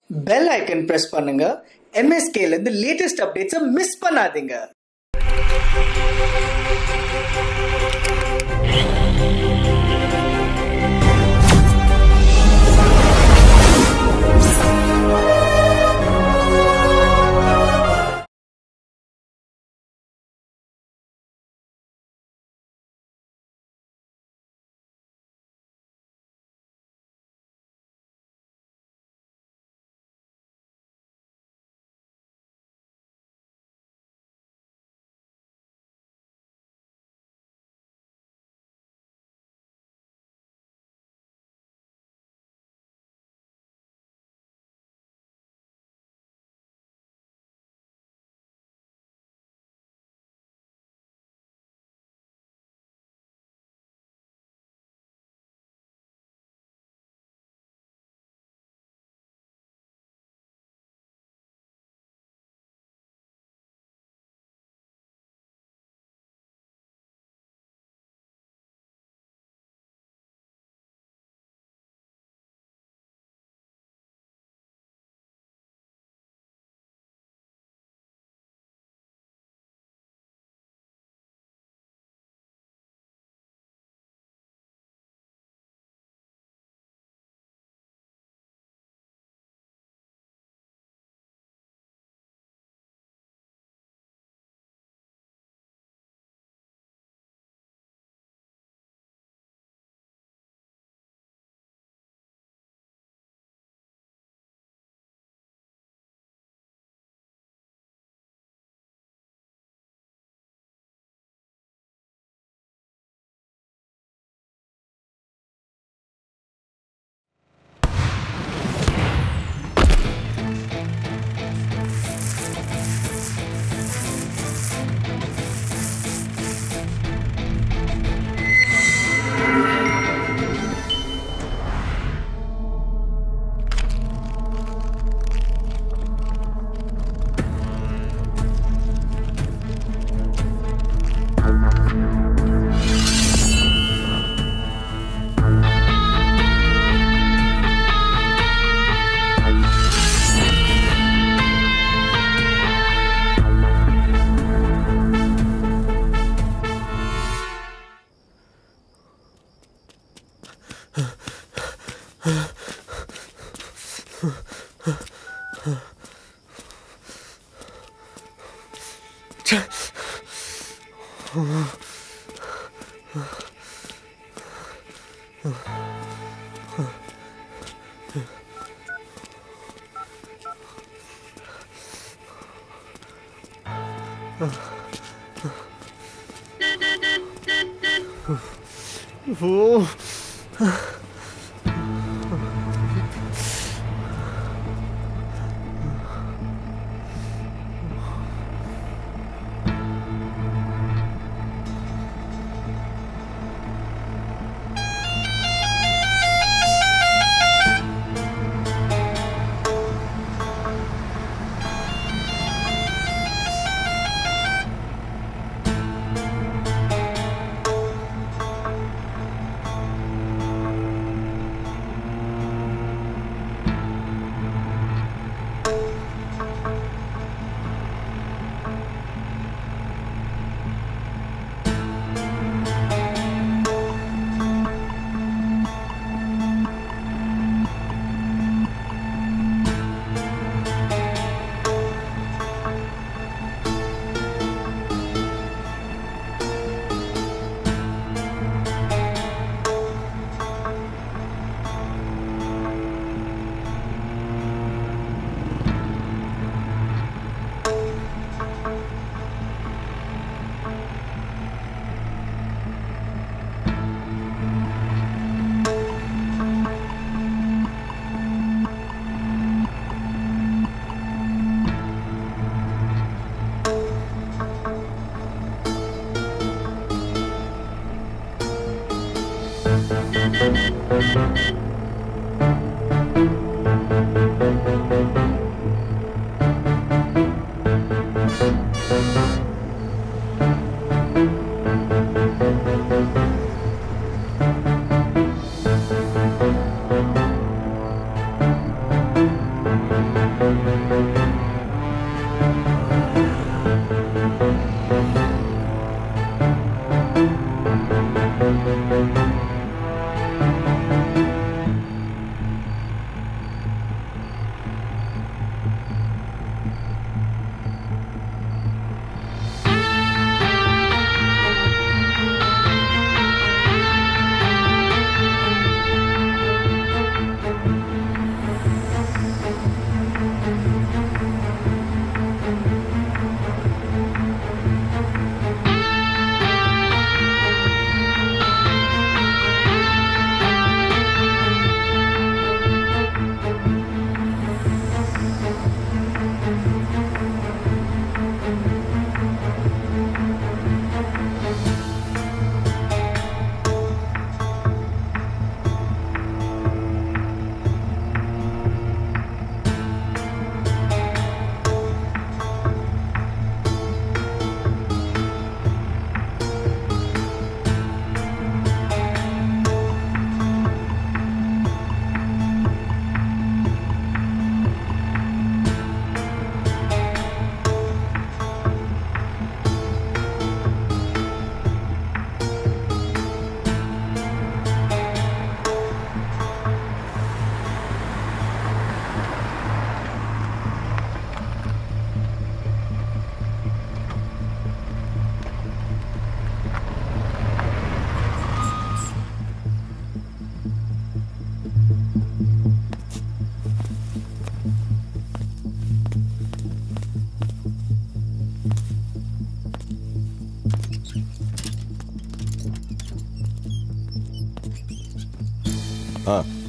Bell icon press பண்ணுங்க MSK-ல இருந்து latest அப்டேட்ஸை miss பண்ணாதீங்க ஓ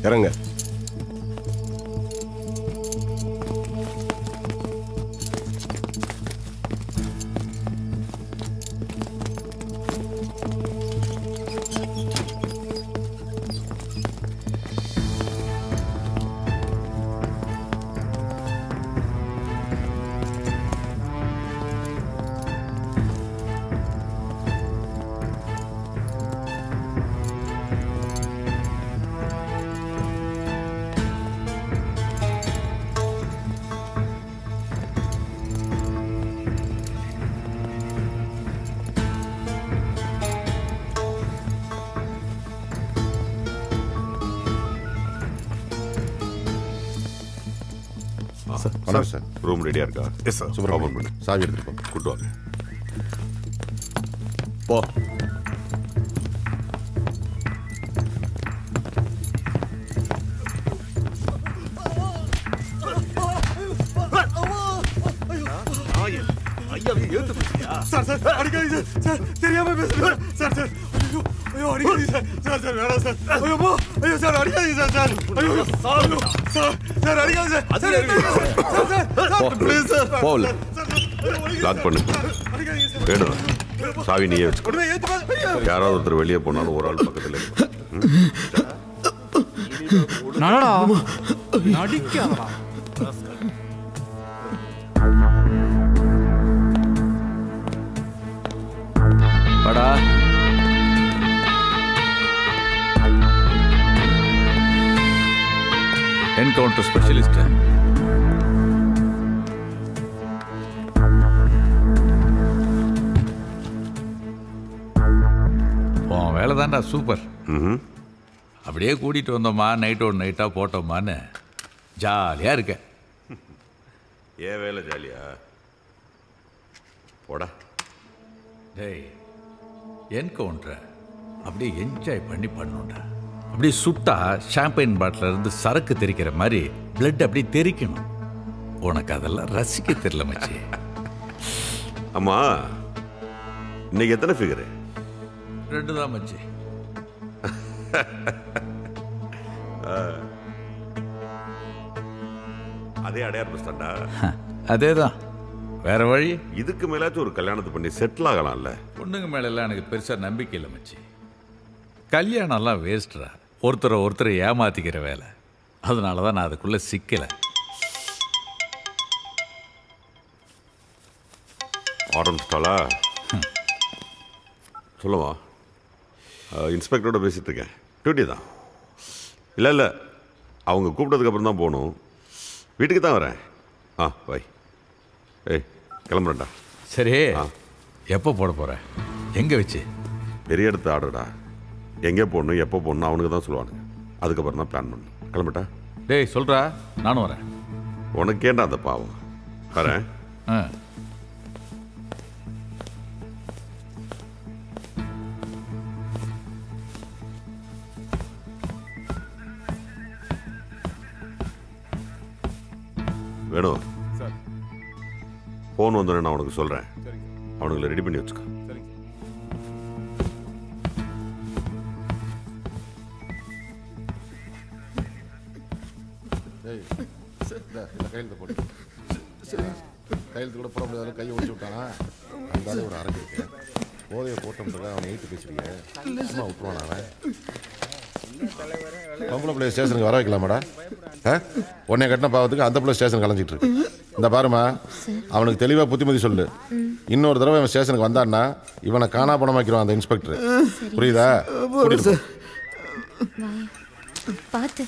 இறங்க வணக்கம் சார் ரூம் ரெடியா இருக்கா எஸ் சார் சூப்பர் ஓபன் பண்ணு சாவி எடுத்துட்டு போங்க கூட்டு வாங்க போ சார் சார் அடிக்காதீங்க சார் சார் தெரியாம பேசுறேன் சார் சார் ஐயோ ஐயோ அடிக்காதீங்க சார் சார் சார் வேணாம் சார் ஐயோ போ ஐயோ சார் அடிக்காதீங்க சார் சார் ஐயோ சார் சார் சார் அடிக்காதீங்க sir sir sir sir sir please sir போ உள்ள. லாக் பண்ணு அடிக்காதீங்க சார் வேணும் சாவி நீயே வச்சுக்கோ உடனே ஏத்து பாரு ஐயோ யாராவது ஒருத்தர் வெளியே போனாலும் ஒரு ஆள் பக்கத்துல இருக்கு. நடடா நடிக்காதடா வாடா என்கவுண்டர் ஸ்பெஷலிஸ்ட் உன் வேலை தான்டா சூப்பர் ம்ஹும். அப்படியே கூட்டிகிட்டு வந்தோமா நைட்டோட நைட்டாக போட்டோமான்னு ஜாலியாக இருக்க ஏன் வேலை ஜாலியா போடா டேய் என்கவுண்டரை அப்படியே என்ஜாய் பண்ணி பண்ணுண்டா அப்படியே சுட்டா ஷாம்பைன் பாட்டில இருந்து சரக்கு தெறிக்கிற மாதிரி பிளட் அப்படியே தெறிக்கணும் உனக்கு அதெல்லாம் ரசிக்க தெரியல மச்சி அம்மா இன்னைக்கு எத்தனை ஃபிகரு ரெண்டு தான் மச்சி அதே அடையார் பஸ் தான்டா அதே தான் வேற வழி இதுக்கு மேலாச்சும் ஒரு கல்யாணத்தை பண்ணி செட்டில் ஆகலாம்ல பொண்ணுங்க மேலெல்லாம் எனக்கு பெருசாக நம்பிக்கை இல்லை மச்சி கல்யாணம்லாம் வேஸ்ட்ரா ஒருத்தரை ஒருத்தரை ஏமாத்திக்கிற வேலை அதனால தான் நான் அதுக்குள்ளே சிக்கலை ஆரம்பிச்சிட்டாளா சொல்லுவா இன்ஸ்பெக்டரோட பேசிட்டு இருக்கேன் டியூட்டி தான் இல்லை இல்லை அவங்க கூப்பிட்டதுக்கு அப்புறம் தான் போகணும் வீட்டுக்கு தான் வரேன் ஆ வை ஏய் கிளம்புறேன்டா சரி ஆ. எப்போ போட போற எங்கே வச்சு பெரிய இடத்து ஆர்டர்டா எங்கே போடணும் எப்போ போடணும் அவனுக்கு தான் சொல்லுவானுங்க அதுக்கப்புறம் தான் பிளான் பண்ணணும் கிளம்பட்டா டேய் சொல்றா நானும் வரேன் உனக்கு ஏன்டா அந்த பாவம் வரேன் ஆ வேணும் ஃபோன் வந்தோடனே நான் உனக்கு சொல்கிறேன் அவனுங்களை ரெடி பண்ணி வச்சுக்கோ கையெழுத்து போட்டு கையெழுத்து கூட போட முடியாத கையை ஒடிச்சு விட்டானா அந்த ஒரு அரங்கு இருக்கு போதையை போட்டோம்ன்றத அவன் எயித்து பேசுறீங்க சும்மா விட்டுருவான் அவன் பொம்பளை பிள்ளை ஸ்டேஷனுக்கு வர வைக்கலாமாடா ஆ உன்னை கட்டின பாவத்துக்கு அந்த பிள்ளை ஸ்டேஷன் கலைஞ்சிட்டு இருக்கு இந்த பாருமா அவனுக்கு தெளிவாக புத்திமதி சொல்லு இன்னொரு தடவை இவன் ஸ்டேஷனுக்கு வந்தான்னா இவனை காணா பணமாக்கிடுவான் அந்த இன்ஸ்பெக்டர் புரியுதா கூட்டிட்டு போ. பார்த்து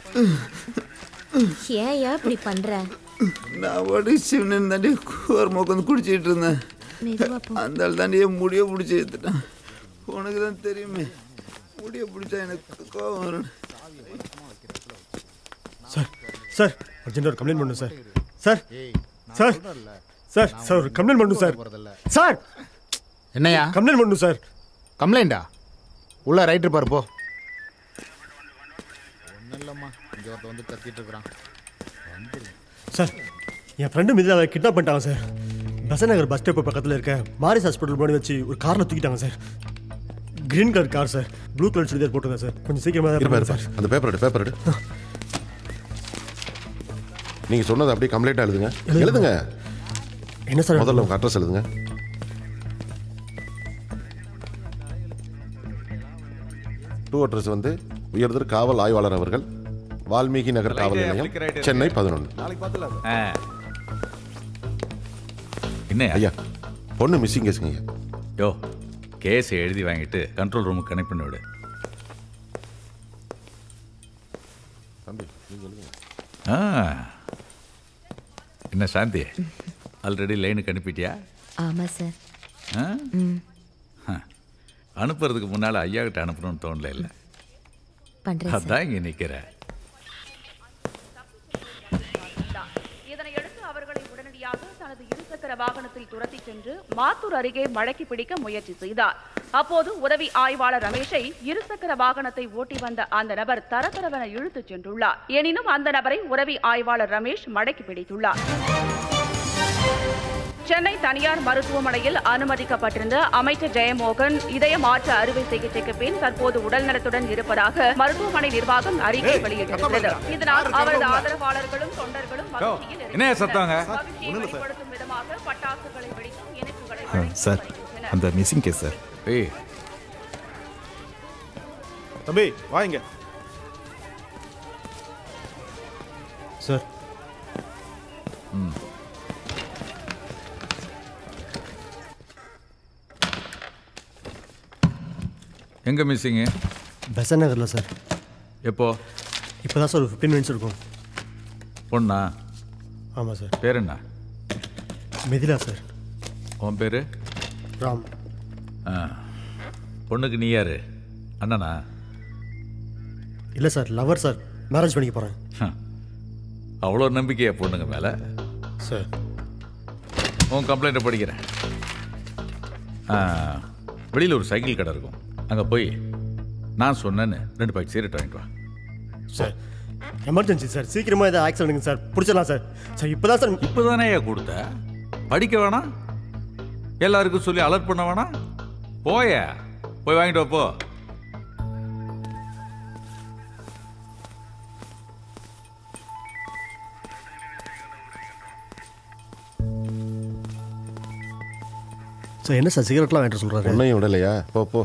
ஏன் ஏன் இப்படி பண்ற நான் பாட்டு சிவனன் தாண்டி ஓரமாக உட்காந்து குடிச்சிட்டு இருந்தேன் மெதுவா போ அந்த ஆள் தாண்டியே முடிய பிடிச்சி எடுத்துட்டான் உனக்கு தான் தெரியுமே முடிய பிடிச்சா எனக்கு கோவம் வரும் சார் சார் அர்ஜென்ட் ஒரு கம்ப்ளைண்ட் பண்ணும் sir sir sir sir sir ஒரு கம்ப்ளைண்ட் பண்ணும் சார் சார் என்னையா கம்ப்ளைண்ட் பண்ணும் சார் கம்ப்ளைண்டா உள்ள ரைட் இருப்பாரு போ ஒன்றும் இல்லைம்மா இங்கே ஒருத்த வந்து கத்திட்டு இருக்கிறான் சார் என் ஃப்ரெண்டு மீது அதை கிட்னாப் பண்ணிட்டாங்க சார் பெசநகர் பஸ் ஸ்டாப் பக்கத்தில் இருக்க மாரிஸ் ஹாஸ்பிட்டல் முன்னாடி வச்சு ஒரு காரில் தூக்கிட்டாங்க sir green colour car sir blue colour churidar போட்டுருங்க சார் கொஞ்சம் சீக்கிரமா தான் இருப்பா பண்ணுங்க இருப்பா சார் அந்த பேப்பர் எடு பேப்பர் எடு நீங்க சொன்னது அப்படியே கம்ப்ளீட்டா எழுதுங்க எழுதுங்க என்ன சார் முதல்ல உங்க அட்ரஸ் எழுதுங்க டூ அட்ரஸ் வந்து உயர்தர் காவல் ஆய்வாளர் அவர்கள் வால்மீகி நகர் காவல் நிலையம் சென்னை பதினொன்று ஆ. என்ன ஐயா பொண்ணு மிஸ்ஸிங் கேஸுங்க ஐயா யோ கேஸ் எழுதி வாங்கிட்டு கண்ட்ரோல் ரூமுக்கு கனெக்ட் பண்ணி விடு தம்பி நீங்க எழுதுங்க ஆ என்ன சாந்தி ஆல்ரெடி லைனுக்கு அனுப்பிட்டியா ஆமா சார் ஆ? ஆ. அனுப்புறதுக்கு முன்னால் ஐயா கிட்ட அனுப்பணும்னு தோணல இல்லை பண்றேன் சார் அதான் இங்கே நிற்கிறேன் இதனையடுத்து அவர்களை உடனடியாக தனது இருசக்கர வாகனத்தில் துரத்திச் சென்று மாத்தூர் அருகே மடக்கி பிடிக்க முயற்சி செய்தார் அப்போது உதவி ஆய்வாளர் ரமேஷை இருசக்கர வாகனத்தை ஓட்டி வந்த அந்த நபர் தரதரவென இழுத்துச் சென்றுள்ளார் எனினும் அந்த நபரை உதவி ஆய்வாளர் ரமேஷ் மடக்கி பிடித்துள்ளார் சென்னை தனியார் மருத்துவமனையில் அனுமதிக்கப்பட்டிருந்த அமைச்சர் ஜெயமோகன் இதய மாற்று அறுவை சிகிச்சைக்கு பின் தற்போது உடல்நலத்துடன் இருப்பதாக மருத்துவமனை நிர்வாகம் அறிக்கை வெளியிட்டிருக்கிறது இதனால் அவரது ஆதரவாளர்களும் தொண்டர்களும் மகிழ்ச்சியில் என்ன சத்தங்க மகிழ்ச்சியை வெளிப்படுத்தும் விதமாக பட்டாசுகளை வெடித்தும் இனிப்புகளை வழங்கி சார் வருகின்றனர். அந்த மிஸ்ஸிங் கேஸ் சார் ஏய் தம்பி வாங்க சார் எங்கே மிஸ்ஸிங்கு பெசன் நகரில் சார் எப்போ இப்போ தான் சார் ஒரு ஃபிஃப்டீன் மினிட்ஸ் இருக்கும் பொண்ணா ஆமாம் சார் பேர் என்ன மிதிலா சார் உன் பேர் ராம் ஆ பொண்ணுக்கு நீ யாரு அண்ணனா இல்லை சார் லவர் சார் மேரேஜ் பண்ணிக்க போகிறேன் ஹம். அவ்வளோ நம்பிக்கையா பொண்ணுங்க மேலே சார் உன் கம்ப்ளைண்ட்டை படிக்கிறேன் ஆ, வெளியில் ஒரு சைக்கிள் கடை இருக்கும் அங்கே போய் நான் சொன்னேன்னு ரெண்டு பாக்கெட் சிகரெட் வாங்கிட்டு வா சார் எமர்ஜென்சி சார் சீக்கிரமாக இதை ஆக்சிடென்ட்டுங்க சார் பிடிச்சிடலாம் சார் சார் இப்போ தான் சார் இப்போ தானே கொடுத்த படிக்க வேணாம் எல்லாருக்கும் சொல்லி அலர்ட் பண்ண வேணாம் போய போய் வாங்கிட்டு வா போ சார் என்ன சார் சிகரெட்லாம் வாங்கிட்டு சொல்கிறாரு பொண்ணையும் விடலையா போ போ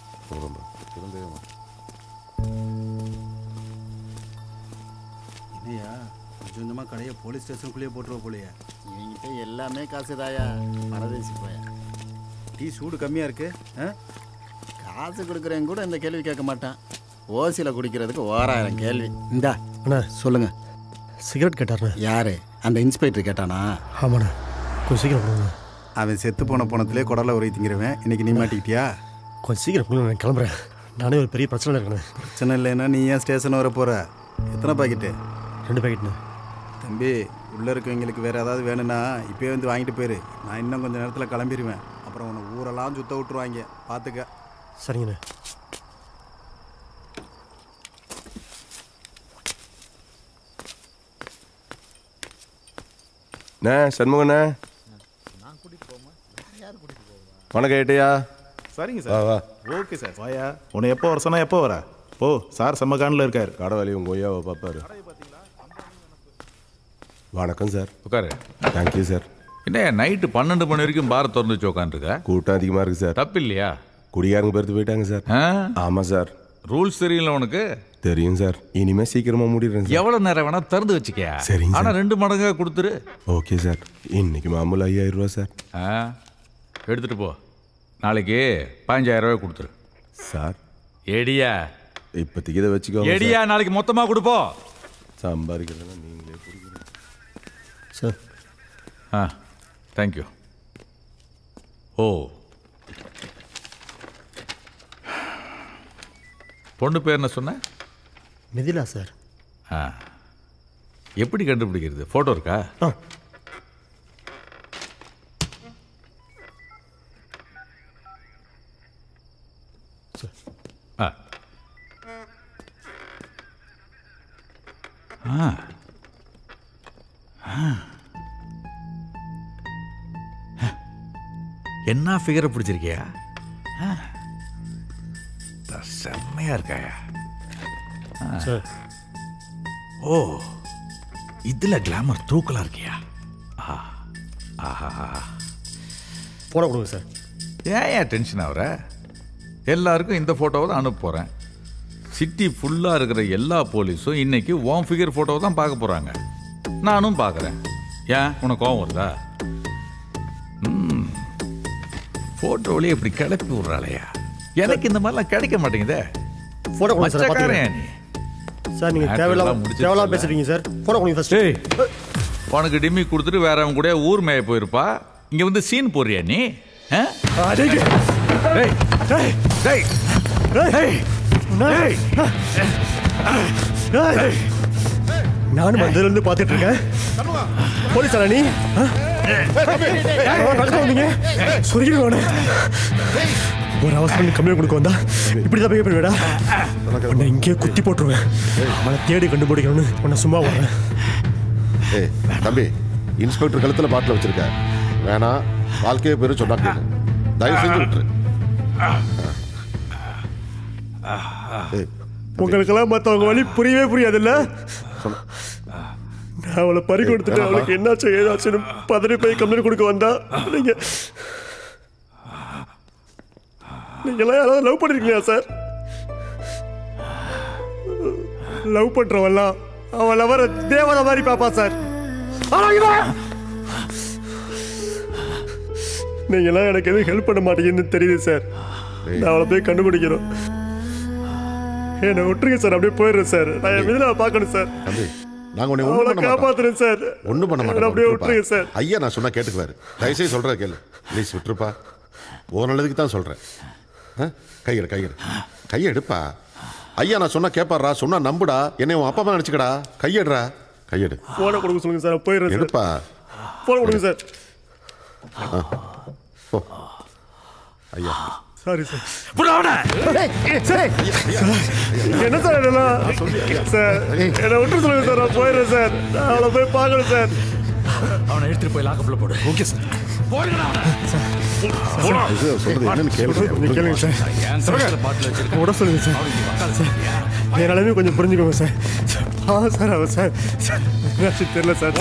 என்னையா கொஞ்சம் கொஞ்சமாக கடையை போலீஸ் ஸ்டேஷனுக்குள்ளேயே போட்டுருவ போலையே என்கிட்ட எல்லாமே காசு தாயா பரதேசி போய டீ சூடு கம்மியாக இருக்கு ஆ காசு கொடுக்குறவங்க கூட இந்த கேள்வி கேட்க மாட்டான் ஓசியில் குடிக்கிறதுக்கு ஓராயிரம் கேள்வி இந்தா அண்ணா சொல்லுங்க சிகரெட் கேட்டார்ண்ணே யாரு அந்த இன்ஸ்பெக்டர் கேட்டானா ஆமாண்ணே கொஞ்சம் சீக்கிரம் கொடுங்க அவன் செத்து போன போனத்திலே குடலை உரை திங்கிறவன் இன்னைக்கு நீ மாட்டிக்கிட்டியா கொஞ்சம் சீக்கிரம் கொடுங்க நான் கிளம்புறேன் நானே ஒரு பெரிய பிரச்சனை இருக்கேன் பிரச்சனை இல்லைன்னா நீ ஏன் ஸ்டேஷன் வர போற எத்தனை பாக்கெட்டு ரெண்டு பேக்கெட்ண்ணே தம்பி உள்ளே இருக்கவங்களுக்கு வேறு ஏதாவது வேணும்னா இப்போயே வந்து வாங்கிட்டு போயிரு நான் இன்னும் கொஞ்சம் நேரத்தில் கிளம்பிடுவேன் அப்புறம் உன்னை ஊரெல்லாம் சுத்த விட்டுருவாங்க பார்த்துக்க சரிங்கண்ணே அண்ணே சண்முகண்ணே வணக்கம் ஏட்டையா சரிங்க வா சார் வா ஓகே சார் வாயா உன்னை எப்போ வர சொன்னா எப்போ வர ஓ சார் செம்ம கானில் இருக்காரு கடை உங்க ஒய்யாவை பார்ப்பாரு வணக்கம் சார் உட்காரு தேங்க்யூ சார் என்ன நைட்டு பன்னெண்டு மணி வரைக்கும் பார் திறந்து வச்சு உட்காந்துருக்க கூட்டம் அதிகமாக இருக்கு சார் தப்பு இல்லையா குடியாருங்க பெருத்து போயிட்டாங்க சார் ஆமாம் சார் ரூல்ஸ் தெரியல உனக்கு தெரியும் சார் இனிமே சீக்கிரமா மூடிடுறேன் சார் எவ்வளவு நேரம் வேணா திறந்து வச்சுக்க சரிங்க ஆனா சார். ரெண்டு மடங்கா கொடுத்துரு ஓகே சார் இன்னைக்கு மாமூல் ஐயாயிரம் ரூபா சார் ஆ எடுத்துட்டு போ நாளைக்கு பதினஞ்சாயிரம் ரூபாய் கொடுத்துரு சார் எடியா இப்போதைக்கு இதை வச்சுக்கோங்க எடியா சார். நாளைக்கு மொத்தமா கொடுப்போம் சம்பாதிக்கிறதுனா நீங்களே பிடிக்கிறீங்க சார் ஆ தேங்க்யூ ஓ பொண்ணு பேர் என்ன சொன்ன மிதிலா சார் ஆ எப்படி கண்டுபிடிக்கிறது ஃபோட்டோ இருக்கா ஆ ஆ ஆ ஆ. என்ன ஃபிகரை பிடிச்சிருக்கியா ஆ. செம்மையா இருக்காயா ஆ. சார். ஓ இதுல கிளாமர் தூக்கலா இருக்கியா ஆ ஆஹா போட கொடுங்க சார் ஏன் ஏன் டென்ஷன் ஆகுற எல்லாருக்கும் இந்த ஃபோட்டோவை தான் அனுப்ப போகிறேன் சிட்டி ஃபுல்லாக இருக்கிற எல்லா போலீஸும் இன்னைக்கு ஓம் ஃபிகர் ஃபோட்டோவை தான் பார்க்க போகிறாங்க நானும் பார்க்குறேன் ஏன் உனக்கு கோவம் வருதா ம் ஃபோட்டோவிலே இப்படி கிளப்பி விட்றாளையா எனக்கு இந்த மாதிரிலாம் கிடைக்க மாட்டேங்குதே போட கொடுங்க சார் மச்சக்காரன் பார்த்துக்கிறேன். நீ சார் நீங்க Matter தேவையில்லாம எல்லாம் முடிச்சிருச்சல்ல? தேவையில்லாம பேசுறீங்க சார் போட கொடுங்க ஃபர்ஸ்ட் ஏய், உனக்கு டிம்மி கொடுத்துட்டு வேற அவன் கூட ஊர் மேய போயிருப்பா இங்க வந்து சீன் போடுறியா நீ ஆ? அடேங்க. டேய், டேய், டேய், டேய், டேய். ஏய். நானும் வந்ததுல இருந்து பார்த்துட்டு இருக்கேன் போலீஸாரா நீ ஆ? ஆ, பக்கத்துல வந்தீங்க சொருகிடுவானே ஒரு அவசரம் கம்மியாக கொடுக்க வந்தா இப்படி தான் போய் பண்ணுவேடா உன்னை இங்கேயே குத்தி போட்டுருவேன் அவனை தேடி கண்டுபிடிக்கணும்னு உன்னை சும்மா விடுறேன் ஏய் தம்பி இன்ஸ்பெக்டர் கழுத்தில் பாட்டில் வச்சிருக்க வேணாம் வாழ்க்கையை பேரு சொன்னா கேளு தயவு செஞ்சு விட்டுரு ஏய், உங்களுக்கெல்லாம் மற்றவங்க வழி புரியவே புரியாதுல்ல நான் அவளை பறி கொடுத்துட்டு அவளுக்கு என்னாச்சு ஏதாச்சுன்னு பதறி போய் கம்ப்ளைண்ட் கொடுக்க வந்தா நீங்க நீங்களாம் யாராவது லவ் பண்ணிருக்கீங்களா சார் லவ் பண்றவெல்லாம் அவன் லவர தேவதை மாதிரி பாப்பா சார் ஆனா இவன் நீங்களாம் எனக்கு எதுவும் ஹெல்ப் பண்ண மாட்டீங்கன்னு தெரியுது சார் நான் அவளை போய் கண்டுபிடிக்கிறோம் என்னை விட்டுருங்க சார் அப்படியே போயிடுறேன் சார் நான் என் மீது பார்க்கணும் சார் தம்பி நாங்க உன்னை அவளை ஒண்ணும் பண்ண மாட்டோம் காப்பாத்துறேன் சார் ஒண்ணும் பண்ண என்னை மாட்டோம் அப்படியே விட்டுருப்பா. விட்டுருங்க சார் ஐயா நான் சொன்னா கேட்டுக்குவாரு தயவுசெய்து சொல்ற கேளு ப்ளீஸ் விட்டுருப்பா ஒரு நல்லதுக்கு தான் சொல்றேன் ஆ? கையெடு கையெடு கையை எடுப்பா ஐயா நான் சொன்னா கேட்பாரா சொன்னா நம்புடா என்னை உன் அப்பா அம்மா நினைச்சுக்கடா கையெடுறா கையெடு போனை கொடுக்க சொல்லுங்க சார் போயிடுறேன் சார் எடுப்பா போனை கொடுங்க சார் ஆ. போ. ஐயா சாரி சார் சார் என்ன சார் இதெல்லாம் சார் என்னை விட்டு சொல்லுங்க சார் நான் போயிடுறேன் சார் நான் அவளை போய் பார்க்கணும் சார் அவனை எடுத்துட்டு போய் லாக்கப்ல போடு ஓகே சார் இது சொல்றது என்னன்னு கேளுங்க நீ கேளுங்க சார் பாட்டில் விட சொல்லுங்க சார் சார் என் நிலைமையும் கொஞ்சம் புரிஞ்சுக்கோங்க சார் ஆ சார் அவன் சார் சார், என்னாச்சு தெரியல சார்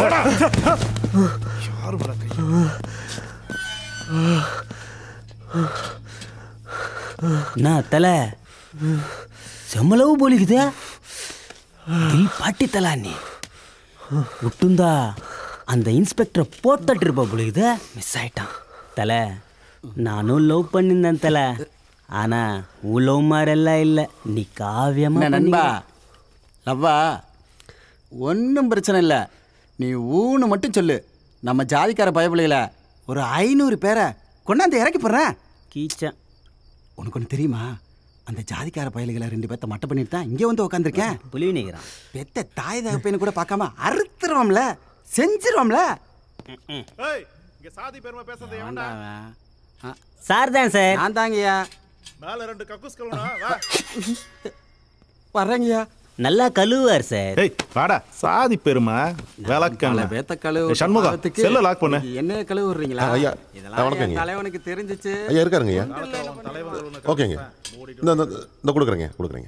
என்ன தலை செம்மளவு போலிக்குதே தில் பாட்டி தலா நீ விட்டுந்தா அந்த இன்ஸ்பெக்டரை போத்தட்டு இருப்பா போலிக்குதே மிஸ் ஆயிட்டான் தலை நானும் லவ் பண்ணியிருந்தேன் தலை ஆனா உன் லவ் மாதிரிலாம் இல்லை நீ காவியமா என்ன நண்பா லவ்வா ஒன்றும் பிரச்சனை இல்லை நீ ஊன்னு மட்டும் சொல்லு நம்ம ஜாதிக்கார பயப்பிள்ளைகளை ஒரு ஐநூறு பேரை கொண்டாந்து இறக்கி போடுறேன் கீச்சேன் உனக்கு ஒன்று தெரியுமா அந்த ஜாதிக்கார பயலுகளை ரெண்டு பேர்த்த மட்டை பண்ணிட்டு தான் இங்கே வந்து உட்காந்துருக்கேன் புலிவி நிற்கிறான் பெத்த தாய் தகப்பைன்னு கூட பார்க்காம அறுத்துருவோம்ல செஞ்சிருவோம்ல இங்க சாதி பெருமை பேசுறது எவன்டா சார் தான் சார் நான் தாங்கய்யா மேல ரெண்டு கக்கூஸ் கழுவனா வா வர்றேங்கய்யா நல்லா கழுவுவார் சார் ஏய் வாடா சாதி பெருமை விளக்கண்ண பல பேத்த கழுவு சண்முகா பாவத்துக்கு செல்ல லாக் பண்ணு என்ன கழுவு விடுறீங்களா ஆ, ஐயா. இதெல்லாம் வணக்கங்க. என் தலைவனுக்கு தெரிஞ்சிச்சு ஐயா இருக்காருங்க ஐயா ஓகேங்க இந்த இந்த இந்த கொடுக்குறேங்க கொடுக்குறேங்க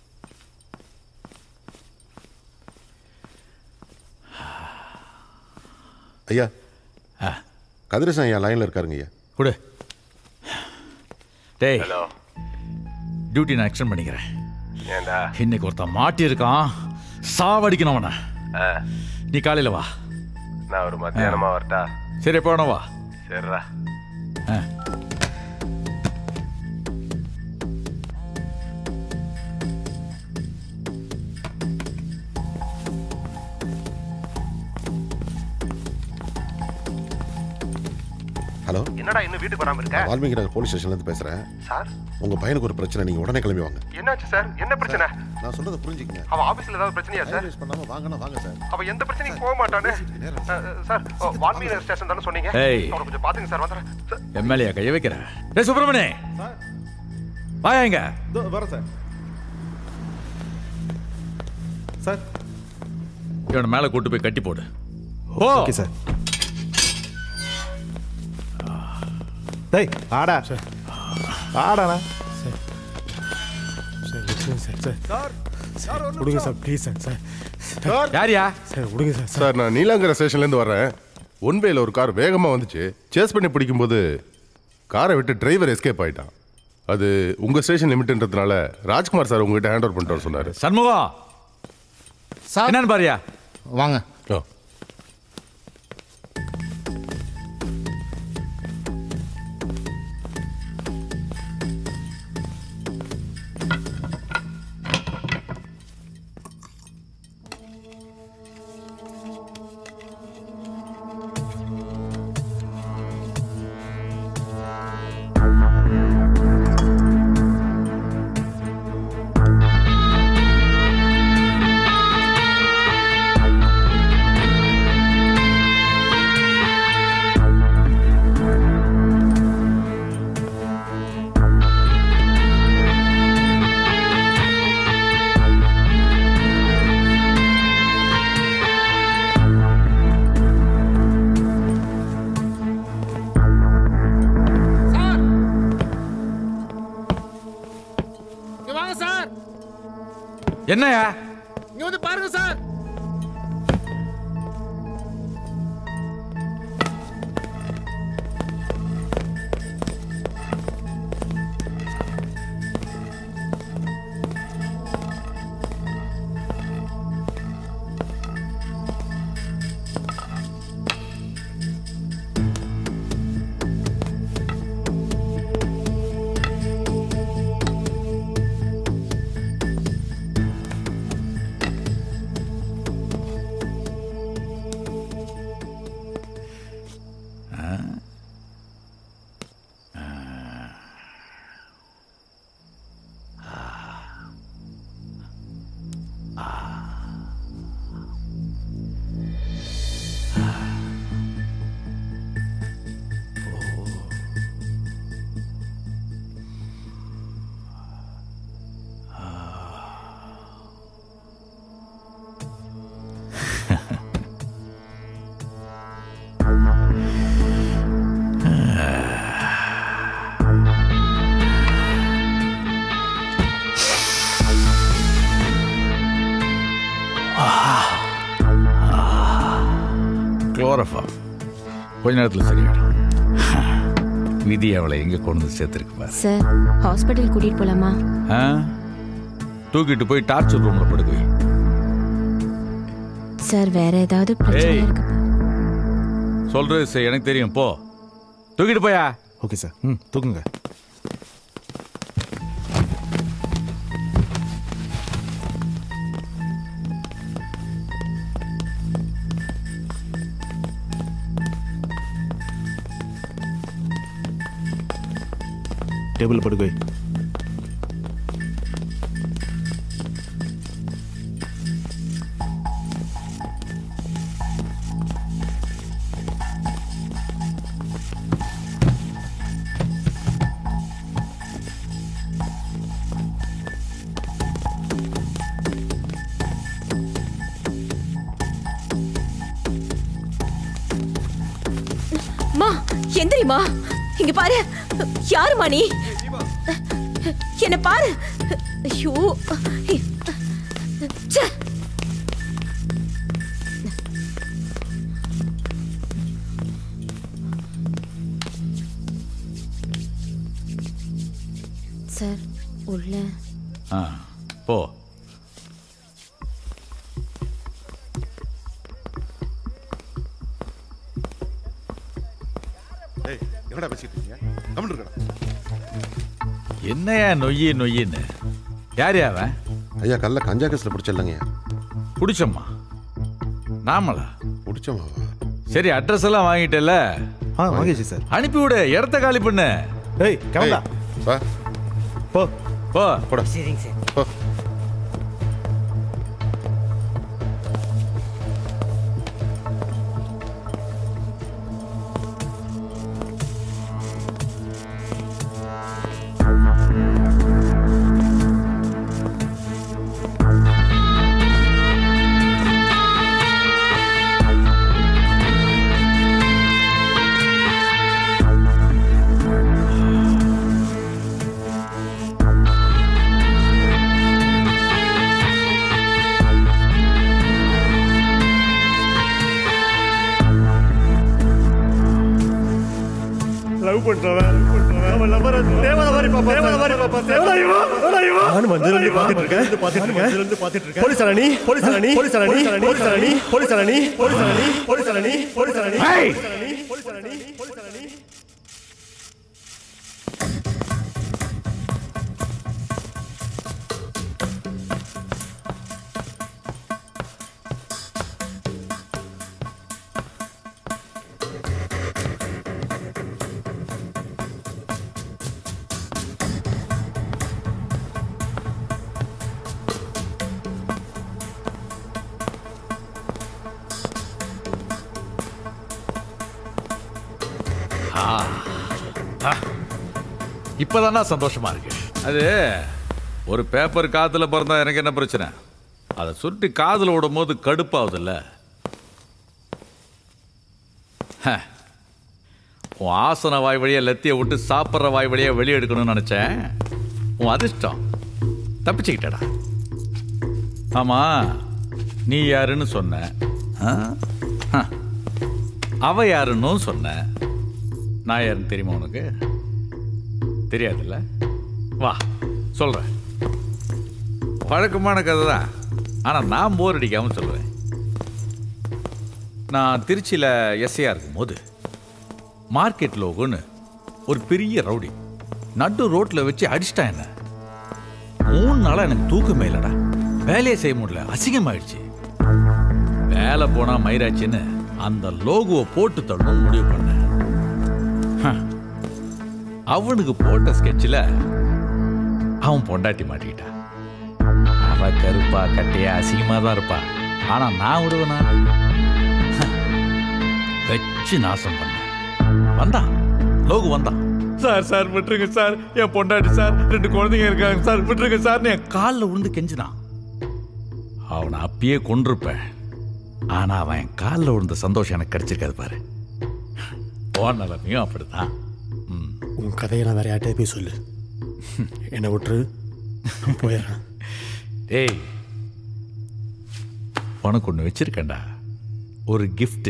ஐயா கதிரேசன் ஐயா லைனில் இருக்காருங்க ஐயா கொடு டேய் டியூட்டி நான் எக்ஸ்டெண்ட் பண்ணிக்கிறேன் ஏண்டா இன்னைக்கு ஒருத்தன் மாட்டியிருக்கான் சாவடிக்கணும் அவனை நீ காலையில் வா நான் ஒரு மத்தியானமா வரட்டா சரி எப்போ வேணா வா சரிடா ஆ ஹலோ என்னடா இன்னும் வீட்டுக்கு வராம இருக்க வால்மீகி நகர் போலீஸ் ஸ்டேஷன்லேருந்து பேசுகிறேன் சார் உங்கள் பையனுக்கு ஒரு பிரச்சனை நீங்கள் உடனே கிளம்பி வாங்க என்னாச்சு சார் என்ன பிரச்சனை நான் சொல்றதை புரிஞ்சுக்கங்க அவன் ஆபீஸ்ல ஏதாவது பிரச்சனையா சார் டைம் பண்ணாம வாங்கண்ணா வாங்க சார் அவன் எந்த பிரச்சனைக்கும் போக மாட்டானே அஹ், சார் ஓ, வால்மீகி நகர் ஸ்டேஷன் தானே சொன்னீங்க ஏய். அவனை கொஞ்சம் பாத்துங்க சார் வந்துடுறேன் சார், எம்எல்ஏ கைய வைக்கிற டேய் சுப்பிரமணி வாயா இங்க இதோ வரேன் சார் சார் இவனை மேலே கூட்டு போய் கட்டி போடு ஓ ஓகே சார் டேய் ஆடா ஆடாண்ணா சார் சார் விடுங்க சார் ப்ளீஸ் சார் சார் யாரியா சார் விடுங்க சார் சார் நான் நீலாங்கர ஸ்டேஷன்லேருந்து வரேன் ஒன் வேல ஒரு கார் வேகமாக வந்துச்சு சேஸ் பண்ணி பிடிக்கும்போது காரை விட்டு டிரைவர் எஸ்கேப் ஆயிட்டான் அது உங்கள் ஸ்டேஷன் லிமிட்ன்றதுனால ராஜ்குமார் சார் உங்ககிட்ட ஹேண்ட் ஓவர் பண்ணிட்டு வர சொன்னார் சண்முகம் என்னன்னு பாரியா வாங்க இங்க வாங்க சார் என்னையா இங்க வந்து பாருங்க சார் குளோரஃபார்ம் கொஞ்ச நேரத்தில் சரியாயிடும் விதி அவளை எங்க கொண்டு வந்து சேர்த்துருக்கு பாரு சார் ஹாஸ்பிட்டல் கூட்டிட்டு போலாமா ஆ? தூக்கிட்டு போய் டார்ச்சர் ரூம்ல படுக்கு வை. சார் வேற ஏதாவது பிரச்சனை ஏய். இருக்கு சொல்றது சரி, எனக்கு தெரியும் போ தூக்கிட்டு போயா ஓகே சார் ம் தூக்குங்க டேபிள் படுக்க வை மா எந்திரிமா இங்க பாரு யாருமா நீ என்ன பாரு ஐயோ ச்சே. சார் உள்ள ஆ போ ஏய் என்னடா பேசிட்டு இருக்கீங்க கமெண்ட் இருக்கடா என்னையா நொய்யி நொய்யின்னு யார் அவன் ஐயா கல்ல கஞ்சா கேஸில் பிடிச்சிடலங்க பிடிச்சம்மா நாமளா பிடிச்சமாவா சரி அட்ரஸ் எல்லாம் வாங்கிட்டல ஆ வாங்கிச்சு சார் அனுப்பி விடு இடத்த காலி பண்ணு ஏய் கிளம்பா வா போ போ போடா சரிங்க சார் போ ஆ லவ் பண்றவன் அவன் லவ்வர தேவத மாதிரி பாப்பா தேவத மாதிரி பாப்பா தேவத இவன் நான் மந்திரம் பாத்துட்டு இருக்கேன் பாத்துட்டு இருக்கேன் பாத்துட்டு இருக்கேன் போலீஸ் அரணி போலீஸ் அரணி போலீஸ் அரணி போலீஸ் அரணி போலீஸ் அரணி போலீஸ் அரணி போலீஸ் அரணி போலீஸ் அரணி ஏய்! போலீஸ் அரணி போலீஸ் அரணி ஆ. ஆ. இப்பதானா சந்தோஷமா இருக்கு அது ஒரு பேப்பர் காத்துல பிறந்தா எனக்கு என்ன பிரச்சனை அதை சுருட்டி காதுல விடும் போது கடுப்பாகுதுல்ல ஹ. உன் ஆசன வாய் வழியா லத்திய விட்டு சாப்பிட்ற வாய் வழியா வெளியே எடுக்கணும்னு நினைச்சேன் உன் அதிர்ஷ்டம் தப்பிச்சுக்கிட்டடா ஆமா நீ யாருன்னு சொன்ன ஆ? ஹ. அவ யாருன்னு சொன்ன நான் யாருன்னு தெரியுமா உனக்கு தெரியாதுல்ல வா சொல்றேன் வழக்கமான கதை தான் ஆனால் நான் போர் அடிக்காமல் சொல்லுவேன் நான் திருச்சியில் எஸ்ஐயா இருக்கும்போது மார்க்கெட் லோகோன்னு ஒரு பெரிய ரவுடி நடு ரோட்டில் வச்சு அடிச்சிட்டான் என்ன மூணு நாளாக எனக்கு தூக்கமே இல்லைடா வேலையை செய்ய முடியல அசிங்கமாயிடுச்சு வேலை போனா மயிராச்சின்னு அந்த லோகுவை போட்டு தள்ளணும் முடிவு பண்ணேன் ஹ. அவனுக்கு போட்ட ஸ்கெட்சில் அவன் பொண்டாட்டி மாட்டிக்கிட்டான் அவ கருப்பா கட்டையா அசிங்கமா தான் இருப்பா ஆனா நான் விடுவேனா ஹ. வச்சு நாசம் பண்ணேன் வந்தான் லோகு வந்தான் சார் சார் விட்டுருங்க சார் என் பொண்டாட்டி சார் ரெண்டு குழந்தைங்க இருக்காங்க சார் விட்டுருங்க சார் என் காலில் விழுந்து கெஞ்சினான் அவனை அப்பயே கொண்டிருப்பேன் ஆனா அவன் என் காலில் விழுந்த சந்தோஷம் எனக்கு கிடைச்சிருக்காது பாரு போன நிலைமையும் அப்படிதான் உன் கதையை நான் வேற யார்கிட்டயே போய் சொல்லு என்னை விட்டுரு நான் போயிடுறேன் டேய் உனக்கு ஒன்று வச்சிருக்கேன்டா ஒரு gift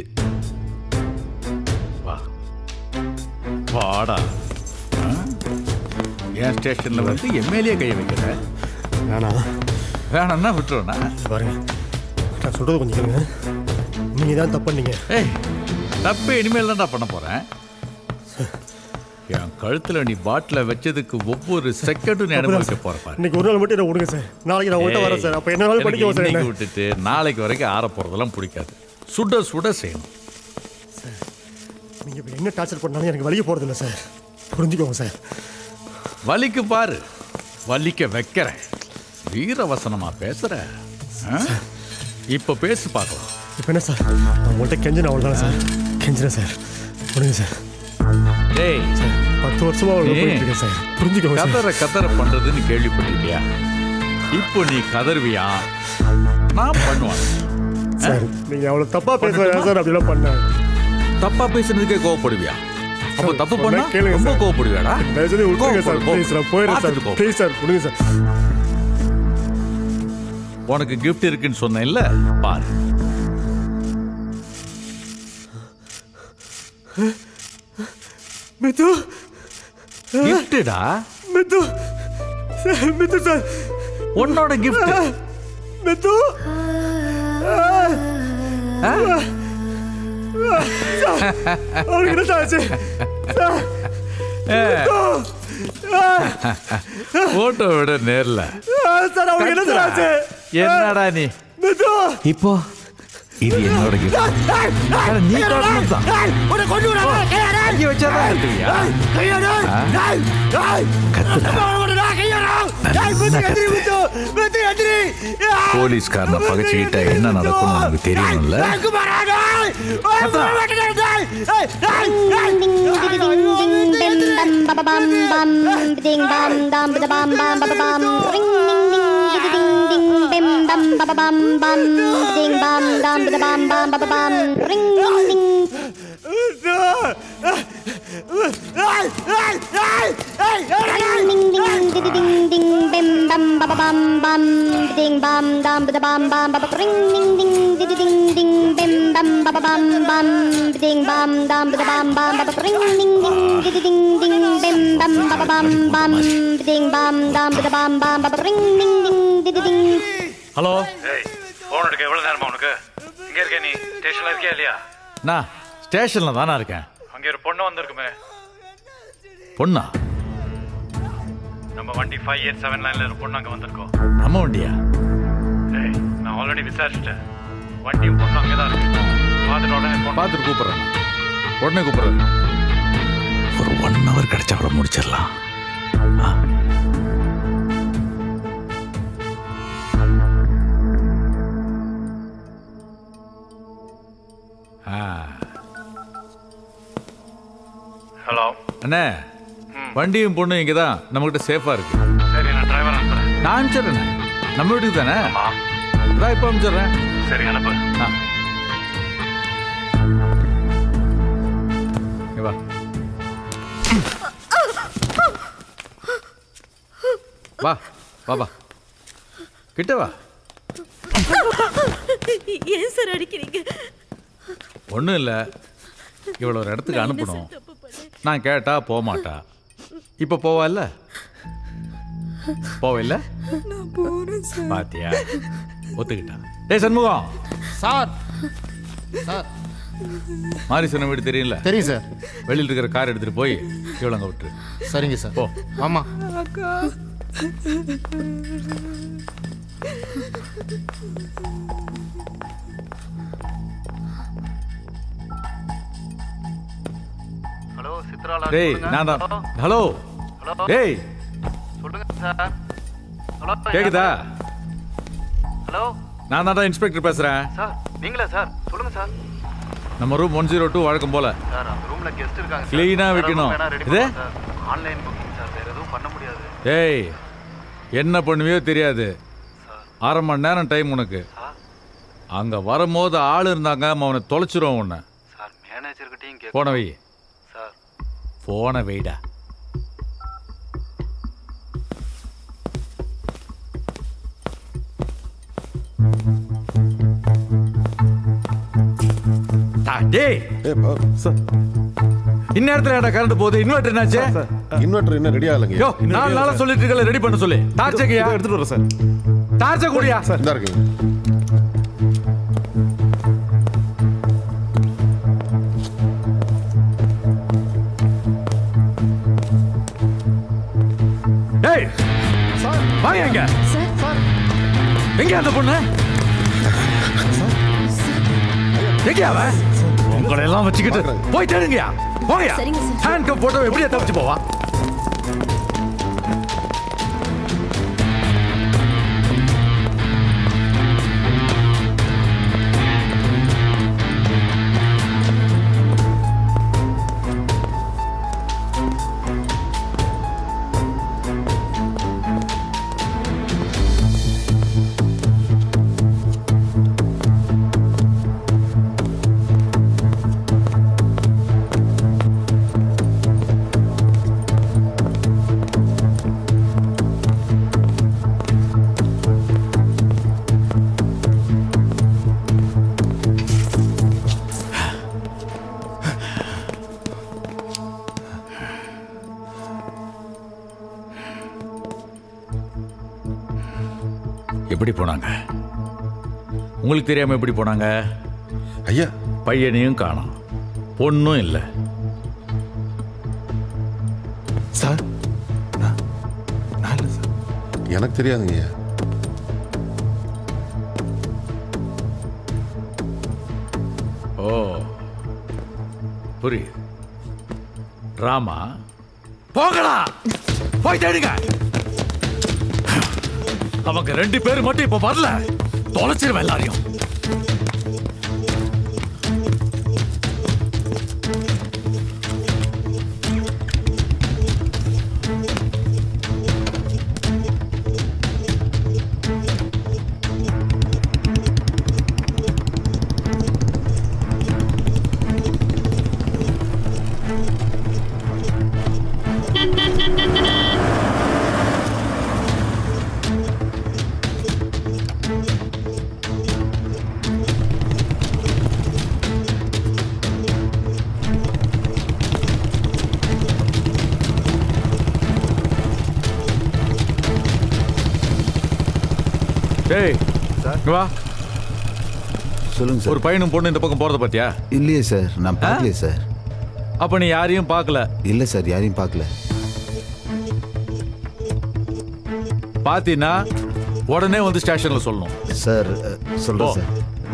வா வாடா ஆ? என் ஸ்டேஷன்ல வந்து எம்எல்ஏ கை வைக்கிற வேணா வேணாம்னா விட்டுருவேண்ணா பாருங்க நான் சொல்றது கொஞ்சம் கேளுங்க நீங்க தான் தப்பு பண்ணீங்க ஏய் தப்பு இனிமேல் தான்டா பண்ண போறேன் என் கழுத்துல நீ பாட்டில வச்சதுக்கு ஒவ்வொரு செகண்டும் நீ அனுபவிக்க போற பாரு இன்னைக்கு ஒரு நாள் மட்டும் என்ன விடுங்க சார் நாளைக்கு நான் உங்கள்கிட்ட வரேன் சார் அப்போ என்ன நாள் படிக்க எனக்கு சார் இன்னைக்கு என்ன விட்டுட்டு நாளைக்கு வரைக்கும் ஆற போறதெல்லாம் பிடிக்காது சுட சுட செய்யணும் நீங்க இப்போ என்ன டார்ச்சர் பண்ணாலும் எனக்கு வலிக்க போறது இல்லை சார் புரிஞ்சுக்கோங்க சார் வலிக்கு பாரு வலிக்க வைக்கிறேன் வீரவசனமா பேசுற ஆ? இப்ப பேசு பார்க்கலாம் இப்போ என்ன சார் நான் உங்கள்கிட்ட கெஞ்சின அவ்வளோ தானே சார் கெஞ்சினேன் சார் விடுங்க சார் டேய் சார் பத்து வருஷமா அவ்வளோ ஏய், போயிட்டு இருக்கேன் சார் புரிஞ்சுக்கோங்க சார் கதற கதற பண்றதுன்னு கேள்விப்பட்டிருக்கியா இப்போ நீ கதறுவியா நான் பண்ணுவேன் சார் நீங்க அவ்வளோ தப்பா பேசுறேன் சார் அப்படிலாம் பண்ணேன் தப்பா பேசுனதுக்கே கோவப்படுவியா அப்ப தப்பு சொன்னா பண்ணா கேளுங்க ரொம்ப சார். கோவப்படுவியாடா தயவு செஞ்சு விட்டுருங்க சார் கோவப்படு, ப்ளீஸ் நான் போயிடுறேன் சார் பார்த்துட்டு போ. ப்ளீஸ் சார் விடுங்க சார் உனக்கு gift இருக்குன்னு சொன்னேன்ல பாரு மித்து கிஃப்டடா மித்து சார் மித்து சார் உன்னோட கிஃப்ட் மித்து அவருக்கு என்ன சார் ஆச்சு சார் போட்டோ விட நேர்ல சார் அவருக்கு என்ன சார் ஆச்சு என்னடா நீ மித்து இப்போ இது என்னோட gift நீ காரணம் தான் கையை வச்சாதான் கத்துவியா? ஆ? போலீஸ்காரனை பகைச்சுக்கிட்ட என்ன நடக்கும்னு உனக்கு தெரியணும்ல ding bam dam ba bam bam ba ba ring ding ding ding ding ding bim bam ba ba bam bam ding bam dam ba bam bam ba ba ring ding ding ding ding hello ஏய் phone எடுக்க எவ்வளோ நேரமா உனக்கு இங்கே இருக்க நீ ஸ்டேஷனில் இருக்கியா இல்லையா நான் ஸ்டேஷனில் தானே இருக்கேன் அங்கே ஒரு பொண்ணு வந்திருக்குமே பொண்ணா நம்ம வண்டி ஃபைவ் எயிட் செவன் லைனில் ஒரு பொண்ணு அங்கே வந்திருக்கோம் நம்ம வண்டியா ஏய் நான் ஆல்ரெடி விசாரிச்சிட்டேன் வண்டியும் பொண்ணு அங்கே தான் இருக்கு பார்த்துட்டு உடனே phone பார்த்துட்டு கூப்பிட்றேன் உடனே கூப்பிட்றேன் ஒரு ஒன் ஹவர் கிடைச்சா கூட முடிச்சிடலாம் ஆ. ஆ. ஹலோ அண்ணே வண்டியும் பொண்ணும் இங்கே தான் நம்மகிட்ட சேஃபாக இருக்கு சரி நான் டிரைவர் அனுப்புறேன் நான் அனுப்பிச்சிடுறேண்ணே நம்ம வீட்டுக்கு தானே நான் இப்போ அனுப்பிச்சிடுறேன் சரி அனுப்பு ஆ இங்க வா வா வா வா கிட்ட வா ஏன் சார் அடிக்கிறீங்க ஒன்றும் இல்லை இவ்வளோ ஒரு இடத்துக்கு அனுப்பணும் நான் கேட்டா போக மாட்டா இப்போ போவா இல்ல போவில்ல நான் போறேன் சார் பாத்தியா ஒத்துக்கிட்டா டேய் சண்முகம் சார் சார் மாரிசன வீடு தெரியல தெரியும் சார் வெளியில் இருக்கிற கார் எடுத்துட்டு போய் இவ்வளோ அங்கே விட்டுரு சரிங்க சார் போ ஆமா அக்கா ஹலோ சித்ராலா டேய் நான் தான் ஹலோ டேய் சொல்லுங்க சார் ஹலோ கேக்குதா ஹலோ நான் தான் இன்ஸ்பெக்டர் பேசுறேன் சார் நீங்களா சார் சொல்லுங்க சார் நம்ம ரூம் ஒன் ஜீரோ டூ வழக்கம் போல சார் அந்த ரூம்ல கெஸ்ட் இருக்காங்க சார். Clean ஆ வேற வைக்கணும். room வேணா ready இது? பண்ணலாம் சார். ஆன்லைன் புக்கிங் சார் வேற எதுவும் பண்ண முடியாது ஏய் என்ன பண்ணுவியோ தெரியாது அரை மணி நேரம் டைம் உனக்கு அங்க வரும்போது ஆள் இருந்தாங்க அவனை தொலைச்சிருவோம் உன்னை சார் மேனேஜர்கிட்டயும் கேட்க போன வை சார் போன வைடா டா, டேய் இந்நேரத்துல ஏன்டா கரண்ட் போகுது இன்வெர்டர் என்னாச்சு இன்வெர்டர் இன்னும் ரெடி ஆகலைங்க யோ நாலு நாளா சொல்லிட்டு இருக்கல ரெடி பண்ண சொல்லு டார்ச்சையா எடுத்துட்டு வரேன் சார் டார்ச்சை கூடியா இந்த இருக்குங்க டேய் வாங்க எங்க எங்க அந்த பொண்ணு எங்க அவ உங்களை எல்லாம் வச்சுக்கிட்டு போய் தேடுங்கயா போங்கயா சரிங்க சார். ஹேண்ட் கப் போட்டோ எப்படியா தப்பிச்சு போவா எப்படி போனாங்க உங்களுக்கு தெரியாம எப்படி போனாங்க ஐயா பையனையும் காணோம் பொண்ணும் இல்லை சார் எனக்கு தெரியாதுங்க ஐயா ஓ புரியுது ராமா போகடா போய் தேடுங்க அவங்க ரெண்டு பேரும் மட்டும் இப்ப வரல தொலைச்சிருவேன் எல்லாரையும் டேய் இங்க வா சொல்லுங்க சார் ஒரு பையனும் பொண்ணு இந்த பக்கம் போறத பாத்தியா இல்லையே சார் நான் பார்க்கலையே சார் அப்ப நீ யாரையும் பார்க்கல இல்லை சார் யாரையும் பார்க்கல பாத்தீன்னா உடனே வந்து ஸ்டேஷன்ல சொல்லணும் சார் சொல்கிறேன் போ. சார்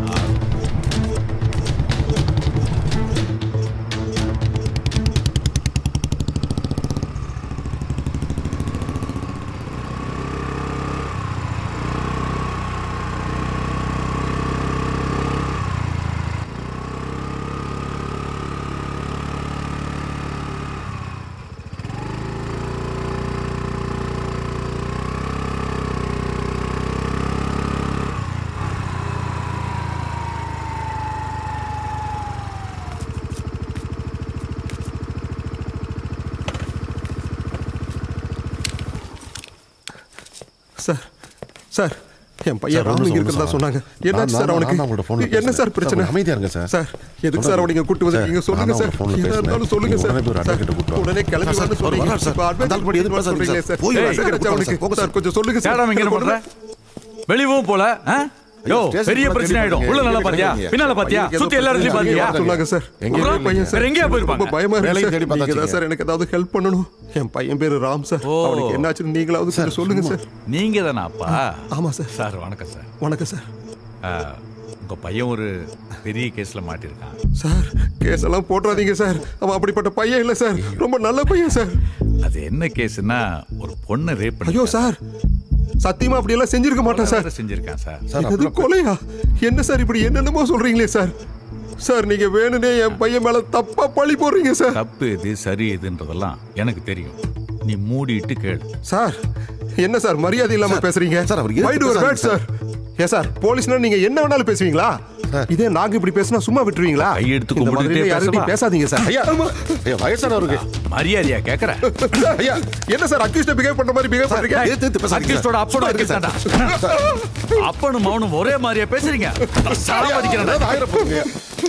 சார் சார் என் பையன் சார், ராம் ஒண்ணும் இங்க இருக்கிறதா சார். சொன்னாங்க நான் என்னாச்சு சார் தான் அவனுக்கு நான் தான் உங்கள்ட்ட phone ல என்ன பேசுறேன். சார் பிரச்சனை சார், அமைதியா இருங்க சார். சார் எதுக்கு சார் அவனை கூட்டு வந்திருக்கீங்க சார், சொல்லுங்க நான் சார் தான் phone ல எதா பேசுறேன். இருந்தாலும் சொல்லுங்க நீங்க சார் உடனே போய் ஒரு சார், advocate கூட்டு வாங்க. உடனே கிளம்பி சார், வந்து சார், சொல்லுங்க வரார் சார். இப்ப advocate அந்த ஆள் படி எதுக்கு கூட்டு பேசாதீங்க சொல்றீங்களே சார். சார். போய் சார், advocate சார், கூட்டு வாங்க அவனுக்கு சார். சார் கொஞ்சம் சொல்லுங்க சார் சேடாம இங்க என்ன பண்ற வெளியவும் போல ஆ? யோ ஸ்டேஷன் பெரிய போனா பிரச்சனை தேடி ஆயிடும் பாருங்க. உள்ள நல்லா எங்க பாத்தியா கிடைக்காதீங்க. பின்னால பாத்தியா பையனுக்கு ஏதோ சுத்தி எல்லா இடத்துலயும் பிரச்சனை பாத்தியா சொன்னாங்க சார் எங்கேயும் உங்க பையன் சார் வேற எங்கேயா போயிருப்பாங்க? ரொம்ப பயமா இருக்கு வேலைக்கு சார் தேடி நீங்க தான் பார்த்தாச்சுங்க. சார் எனக்கு ஏதாவது ஹெல்ப் பண்ணணும் என் பையன் பேரு ராம் சார் ஓ. அவனுக்கு என்னாச்சுன்னு நீங்களாவது கொஞ்சம் சொல்லுங்க சார் நீங்க தானா அப்பா ஆமா சார் சார் வணக்கம் சார் வணக்கம் சார் ஆ, உங்க பையன் ஒரு பெரிய கேஸ்ல மாட்டிருக்கான் சார் கேஸ் எல்லாம் போட்டுறாதீங்க சார் அவன் அப்படிப்பட்ட பையன் இல்ல சார் ரொம்ப நல்ல பையன் சார் அது என்ன கேஸ்னா ஒரு பொண்ணை ரேப் பண்ணி ஐயோ சார் சத்தியமா அப்படி எல்லாம் செஞ்சிருக்க மாட்டேன் சார் செஞ்சிருக்கான் சார் இது கொலையா என்ன சார் இப்படி என்னென்னமோ சொல்றீங்களே சார் சார் நீங்க வேணும்னே என் பையன் மேல தப்பா பழி போடுறீங்க சார் தப்பு எது சரி எதுன்றதெல்லாம் எனக்கு தெரியும் நீ மூடிட்டு கேளு சார் என்ன சார் மரியாதை இல்லாம பேசுறீங்க சார் அவர் எதுக்கு மைண்ட் ஒரு பேசாதீங்க வேர்ட் சார் ஏ சார் போலீஸ்னா நீங்க என்ன வேணாலும் பேசுவீங்களா இதே நாங்க இப்படி பேசினா சும்மா விட்டுருவீங்களா கையெடுத்து இந்த கும்பிட்டுட்டே மாதிரிலாம் யார்கிட்டயும் பேசவா? பேசாதீங்க சார் ஐயா ஐயா வயசானவருக்கு மரியாதையா கேக்குறேன் ஐயா என்ன சார் அக்யூஸ்ட பிஹேவ் பண்ற மாதிரி பிஹேவ் பண்றீங்க எதிர்த்து எதிர்த்து பேசாதீங்க சார். அக்யூஸ்டோட அப்பனும் சும்மா இருங்க சார். அக்யூஸ்டாடா அப்பனும் மௌனும் ஒரே மாதிரியா பேசுறீங்க சாவடிக்கிறேன் ஏதாவது ஆயிரம் போகுங்க.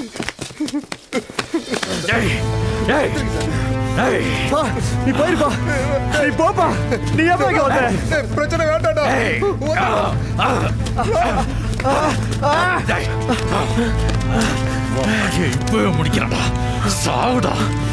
ஏய் ஏய் ஏய் பா நீ போயிருப்பா நீ போப்பா நீ எப்ப இங்க வந்த ஏய், பிரச்சனை வேண்டாம்டா ஏய் ஆ, ஆ. டேய். ஐயோ, இப்பவே முடிக்கிறேன்டா சாவுடா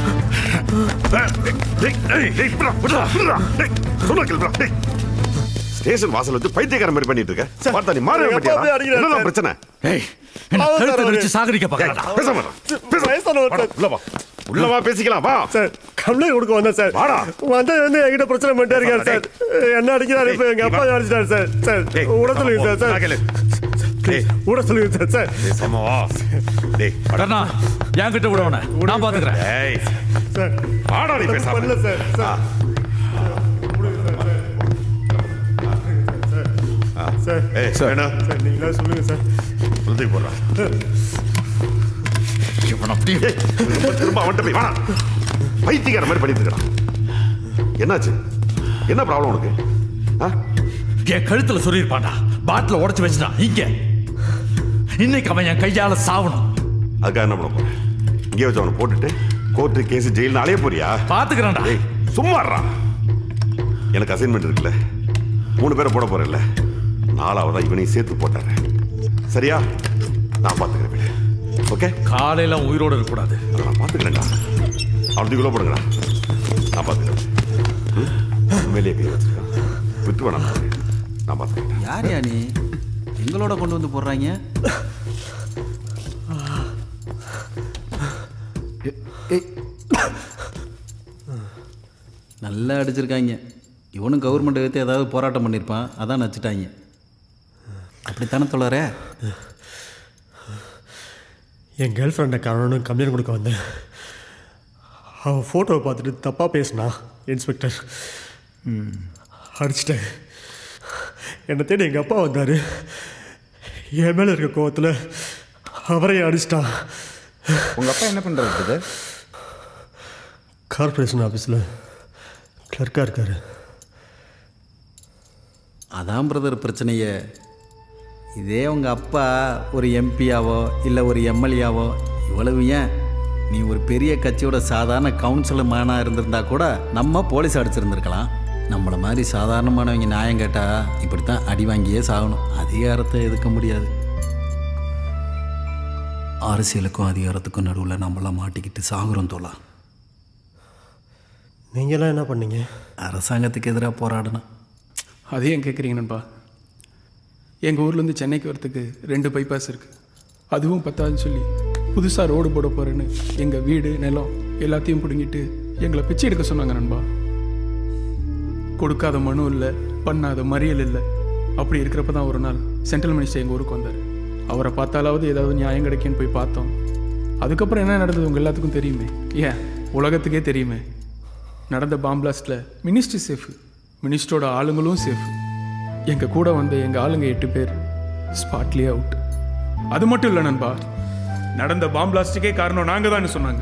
ஸ்டேஷன் வாசல் வச்சு பைத்தியக்காரன் மாதிரி பண்ணிட்டு இருக்க பார்த்தா நீ மாறவே எப்ப மாட்டியா வந்து அடிக்கிறாரு என்னதான் சார்? பிரச்சனை ஏய் என்ன அவன் கழுத்தை சார் வச்சு அவரு. சாகடிக்க பார்க்கறடா பேசாம இரு. பேசாம இரு. வயசானவர் வாடா, சார். உள்ள வா உள்ள வா பேசிக்கலாம் வா சார் கம்ப்ளைண்ட் கொடுக்க வந்தேன் சார் வாடா. வந்தது வந்து என்கிட்ட பிரச்சனை பண்ணிட்டே இருக்காரு சார் என்ன அடிக்கிறாரு இப்ப எங்க அப்பா அடிச்சிட்டாரு சார் சார் டேய், விட சொல்லுங்க சார் நான் சார் கேளு. டேய், விட சொல்லுங்க சார் சார் டேய், சம வா. டேய், அடனா என்கிட்ட விடவன நான் பாத்துக்கிறேன் டேய், சார் வாடா நீ பேசாம. பண்ணல சார் சார் சார் ஏய், வேணா. சார் நீங்களா சொல்லுங்க சார் தூக்கி போடுறா. இவன் அப்படியே ஏய், திரும்ப திரும்ப அவன்கிட்ட போய் வாடா. பைத்தியக்காரன் மாதிரி பண்ணிட்டு இருக்கான் என்னாச்சு என்ன ப்ராப்ளம் உனக்கு ஆ? என் கழுத்துல சொல்லியிருப்பான்டா பாட்டில உடைச்சு வச்சுட்டான் இங்க இன்னைக்கு அவன் என் கையால சாவணும் அதுக்காக என்ன பண்ண போறேன் இங்கே வச்சு அவனை போட்டுட்டு கோர்ட்டு கேஸ் ஜெயில்னு அலைய போறியா பாத்துக்கிறேன்டா ஏய் சும்மா இருடா. எனக்கு அசைன்மெண்ட் இருக்குல்ல மூணு பேரை போட போறேன்ல நாலாவதா இவனையும் சேர்த்து போட்டுறேன் சரியா நான் பார்த்துக்கிறேன் விடு ஓகே காலையில அவன் உயிரோட இருக்கக்கூடாது அதை நான் பார்த்துக்கிறேன்டா அவனுக்குள்ள போடுங்கடா நான் பார்த்துக்கிறேன் ம்? உண்மையிலேயே கை வச்சிருக்கான் விட்டு வேணாம் நான் பார்த்துக்கிறேன் யார் யா நீ எங்களோட கொண்டு வந்து போடுறாங்க ஏ- ஏய். நல்லா அடிச்சிருக்காங்க இவனும் கவர்மெண்ட் எடுத்து ஏதாவது போராட்டம் பண்ணியிருப்பான் அதான் நச்சுட்டாங்க அப்படித்தானே தொழற என் கேர்ள் ஃப்ரெண்டை காரணம் கம்ப்ளைண்ட் கொடுக்க வந்தேன் அவன் ஃபோட்டோவை பார்த்துட்டு தப்பாக பேசினா இன்ஸ்பெக்டர் அடிச்சிட்டேன் என்னை தேடி எங்கள் அப்பா வந்தார் என் மேலே இருக்க கோவத்தில் அவரையும் அடிச்சிட்டான் உங்க அப்பா என்ன பண்றாரு பிரதர் கார்பரேஷன் ஆஃபீஸில் கிளர்க்காக இருக்கார் அதான் பிரதர் பிரச்சனையே இதே உங்கள் அப்பா ஒரு எம்பியாவோ இல்லை ஒரு எம்எல்ஏவோ இவ்வளவு ஏன் நீ ஒரு பெரிய கட்சியோட சாதாரண கவுன்சிலர் மேனாக இருந்திருந்தா கூட நம்ம போலீஸ் அடிச்சிருந்துருக்கலாம் நம்மளை மாதிரி சாதாரணமானவங்க நியாயம் கேட்டால் இப்படி தான் அடி வாங்கியே சாகணும் அதிகாரத்தை எதுக்க முடியாது அரசியலுக்கும் அதிகாரத்துக்கும் நடுவில் நம்மளாம் மாட்டிக்கிட்டு சாகுறோம் தோலா நீங்களாம் என்ன பண்ணீங்க அரசாங்கத்துக்கு எதிராக போராடணும் அதே ஏன் கேட்குறீங்க நண்பா எங்கள் ஊர்லேருந்து சென்னைக்கு வரத்துக்கு ரெண்டு பைபாஸ் இருக்குது அதுவும் பத்தாதுன்னு சொல்லி புதுசாக ரோடு போட போகிறேன்னு எங்கள் வீடு நிலம் எல்லாத்தையும் பிடுங்கிட்டு எங்களை பிச்சை எடுக்க சொன்னாங்க நண்பா கொடுக்காத மனு இல்லை பண்ணாத மறியல் இல்லை அப்படி இருக்கிறப்ப தான் ஒரு நாள் சென்ட்ரல் மினிஸ்டர் எங்கள் ஊருக்கு வந்தார் அவரை பார்த்தாலாவது ஏதாவது நியாயம் கிடைக்குன்னு போய் பார்த்தோம் அதுக்கப்புறம் என்ன நடந்தது உங்கள் எல்லாத்துக்கும் தெரியுமே ஏன் உலகத்துக்கே தெரியுமே நடந்த பாம் பிளாஸ்டில் மினிஸ்டர் சேஃபு மினிஸ்டரோட ஆளுங்களும் சேஃப் எங்கள் கூட வந்த எங்கள் ஆளுங்க எட்டு பேர் ஸ்பாட்லேயே அவுட் அது மட்டும் இல்லை நண்பா நடந்த பாம் பிளாஸ்டுக்கே காரணம் நாங்கள் தான் சொன்னாங்க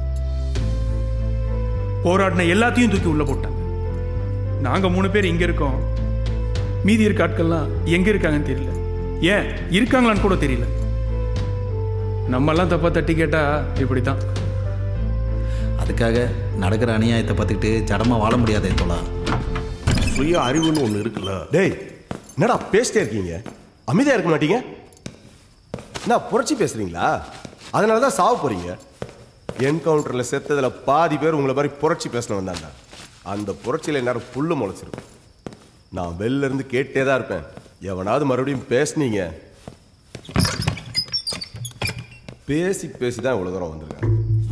போராடின எல்லாத்தையும் தூக்கி உள்ள போட்டாங்க நாங்க மூணு பேர் இங்க இருக்கோம் மீதி இருக்க ஆட்கள்லாம் எங்க இருக்காங்கன்னு தெரியல ஏன் இருக்காங்களான்னு கூட தெரியல நம்மெல்லாம் தப்பா தட்டி கேட்டா இப்படித்தான் அதுக்காக நடக்கிற அநியாயத்தை பார்த்துக்கிட்டு ஜடமாக வாழ முடியாதே தோலா சுய அறிவுன்னு ஒன்று இருக்குல்ல டேய் என்னடா பேசிட்டே இருக்கீங்க அமைதியா இருக்க மாட்டீங்க என்ன புரட்சி பேசுறீங்களா அதனால தான் சாவ போறீங்க என்கவுண்டர்ல செத்ததுல பாதி பேர் உங்களை மாதிரி புரட்சி பேசணும் வந்தாங்க அந்த புரட்சியில நேரம் புல்லு முளைச்சிருக்கும் நான் வெளில இருந்து கேட்டே தான் இருப்பேன் எவனாவது மறுபடியும் பேசுனீங்க பேசி பேசி தான் இவ்வளவு தூரம் வந்திருக்காங்க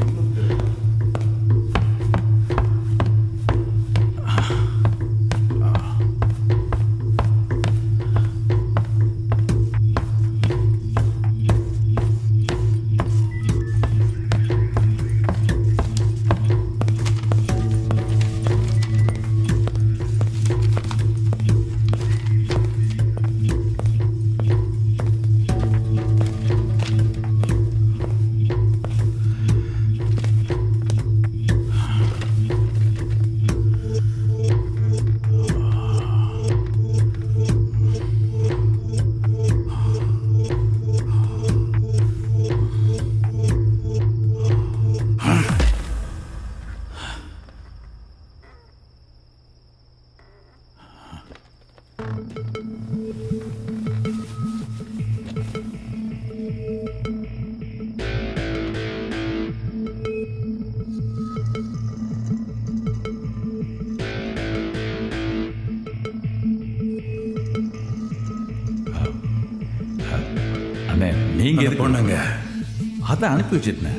அண்ணே நீங்க எது பொண்ணுங்க அதான் அனுப்பி வச்சிருந்தேன்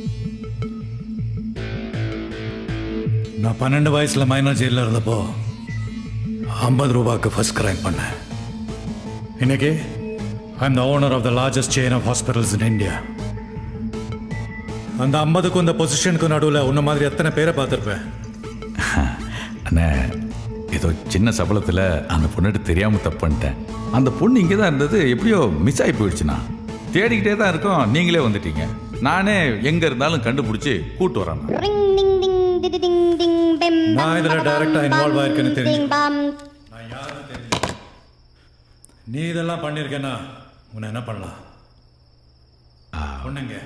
நான் பன்னெண்டு வயசுல மைனர் ஜெயிலில் இருந்தப்போ ஐம்பது ரூபாய்க்கு ஃபர்ஸ்ட் கிரைம் பண்ணேன் இன்னைக்கு I am the owner of the largest chain of hospitals in India அந்த ஐம்பதுக்கும் இந்த பொசிஷனுக்கும் நடுவில் உன்ன மாதிரி எத்தனை பேரை பார்த்துருப்பேன் அண்ணே ஏதோ சின்ன சபலத்தில் அந்த பொண்ணுட்டு தெரியாமல் தப்பு பண்ணிட்டேன் அந்த பொண்ணு இங்கே தான் இருந்தது எப்படியோ மிஸ் ஆகி போயிடுச்சுண்ணா தேடிக்கிட்டே தான் இருக்கோம் நீங்களே வந்துட்டீங்க நானே எங்கே இருந்தாலும் கண்டுபிடிச்சி கூட்டு வரேன் Ring ding ding ding ding ding bim நான் இதில் டைரக்டாக இன்வால்வ் ஆயிருக்கேன்னு தெரிஞ்சு ding bam. நீ இதெல்லாம் பண்ணியிருக்கேன்னா உன்னை என்ன பண்ணலாம் பொண்ணுங்க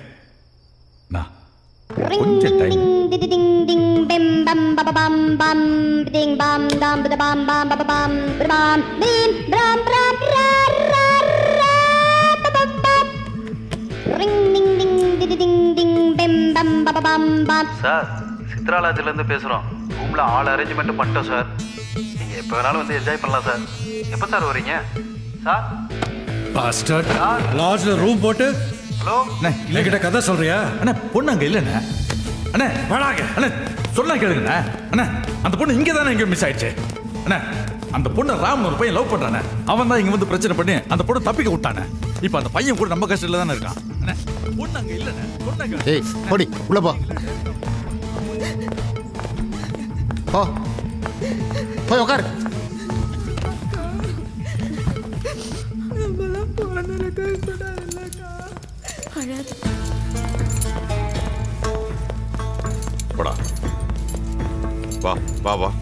Ring கொஞ்சம் ding ding ding ding bim bam ba ba bam bam ding bam dam ba da bam bam ba ba bam ba da bam bim bram bram ra ra ra ba ba bam. Ring ding ding ding ding ding bim bam ba ba bam bam. Sir சித்ராலயத்துலேருந்து பேசுகிறோம் ரூமில் ஆள் arrangement பண்ணிட்டோம் sir நீங்கள் எப்போ வேணாலும் வந்து enjoy பண்ணலாம் சார் எப்போ சார் வரீங்க சார் பாஸ்டர் லாட்ஜில் ரூம் போட்டு ஹலோ என்கிட்ட கதை சொல்றியா அண்ணா பொண்ணு அங்கே இல்லைண்ணே அண்ணே வேணாங்க அண்ணே சொல்ல கேளுங்கண்ணே அண்ணே அந்த பொண்ணு இங்கே தானே எங்கேயோ மிஸ் ஆயிடுச்சு அண்ணே அந்த பொண்ணு ராம் ஒரு பையன் லவ் பண்றானே அவன் தான் இங்க வந்து பிரச்சனை பண்ணி அந்த பொண்ணு தப்பிக்க விட்டானே இப்போ அந்த பையன் கூட நம்ம கஷ்டத்துல தானே இருக்கான் அண்ணே பொண்ணு அங்க இல்லைண்ணே பொண்ணு ஏய் போடி உள்ள போ போ போய் உட்காரு நம்மளாம் பிறந்ததுல கஷ்டப்படாதுல்லக்கா அழாத போடா வா வா வா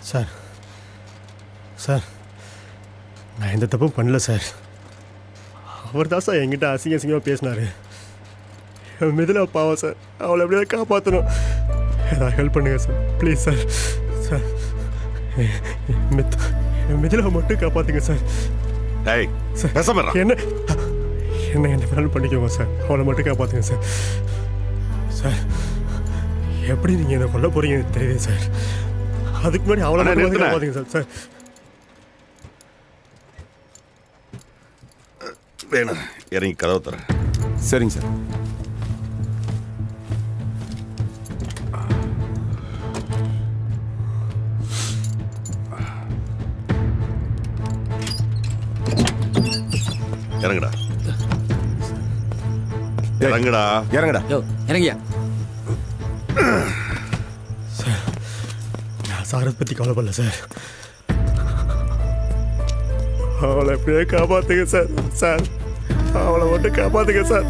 சார் சார் நான் எந்த தப்பும் பண்ணல சார் அவர் தான் சார் என்கிட்ட அசிங்க அசிங்கமாக பேசினாரு என் மிதில் பாவம் சார் அவளை எப்படியா காப்பாற்றணும் ஏதாவது ஹெல்ப் பண்ணுங்க சார் ப்ளீஸ் சார் சார் என் மித் என் மிதில மட்டும் காப்பாற்றுங்க சார் டேய் பேசாம இருடா. என்ன என்ன என்ன வேணாலும் பண்ணிக்கோங்க சார் அவளை மட்டும் காப்பாற்றுங்க சார் சார் எப்படி நீங்கள் என்னை கொல்ல போறீங்கன்னு தெரியுது சார் அதுக்கு முன்னாடி அவளை அண்ணா, மட்டும் வந்து நிறுத்துண்ணே. காப்பாற்றுங்க சார் சார் வேணும் இறங்கி கதவை தரேன் சரிங்க சார் இறங்குடா இறங்குடா இறங்குடா யோ இறங்கியா நான் சாரை பற்றி கவலைப்படல சார் அவளை எப்படியே காப்பாற்றுங்க சார் சார் அவளை மட்டும் காப்பாற்றுங்க சார்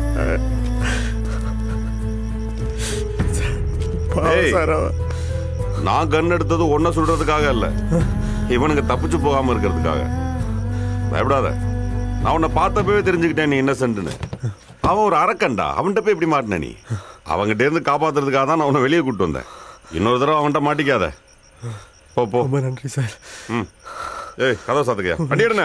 பாவம் ஏய். சார் அவ நான் கன் எடுத்தது ஒன்ன சொல்றதுக்காக இல்ல இவனுங்க தப்பிச்சு போகாம இருக்கிறதுக்காக பயப்படாத நான் உன்னை பார்த்தப்பவே தெரிஞ்சுக்கிட்டேன் நீ இன்னசென்ட்னு அவன் ஒரு அரக்கன்டா அவன்கிட்ட போய் இப்படி மாட்டின நீ அவன்கிட்ட இருந்து காப்பாத்துறதுக்காக தான் நான் உன்னை வெளியே கூட்டு வந்தேன் இன்னொரு தடவை அவன்கிட்ட மாட்டிக்காத போ போ ரொம்ப நன்றி சார் ம் ஏய் கதவை சாத்துக்கையா வண்டி எடுண்ணே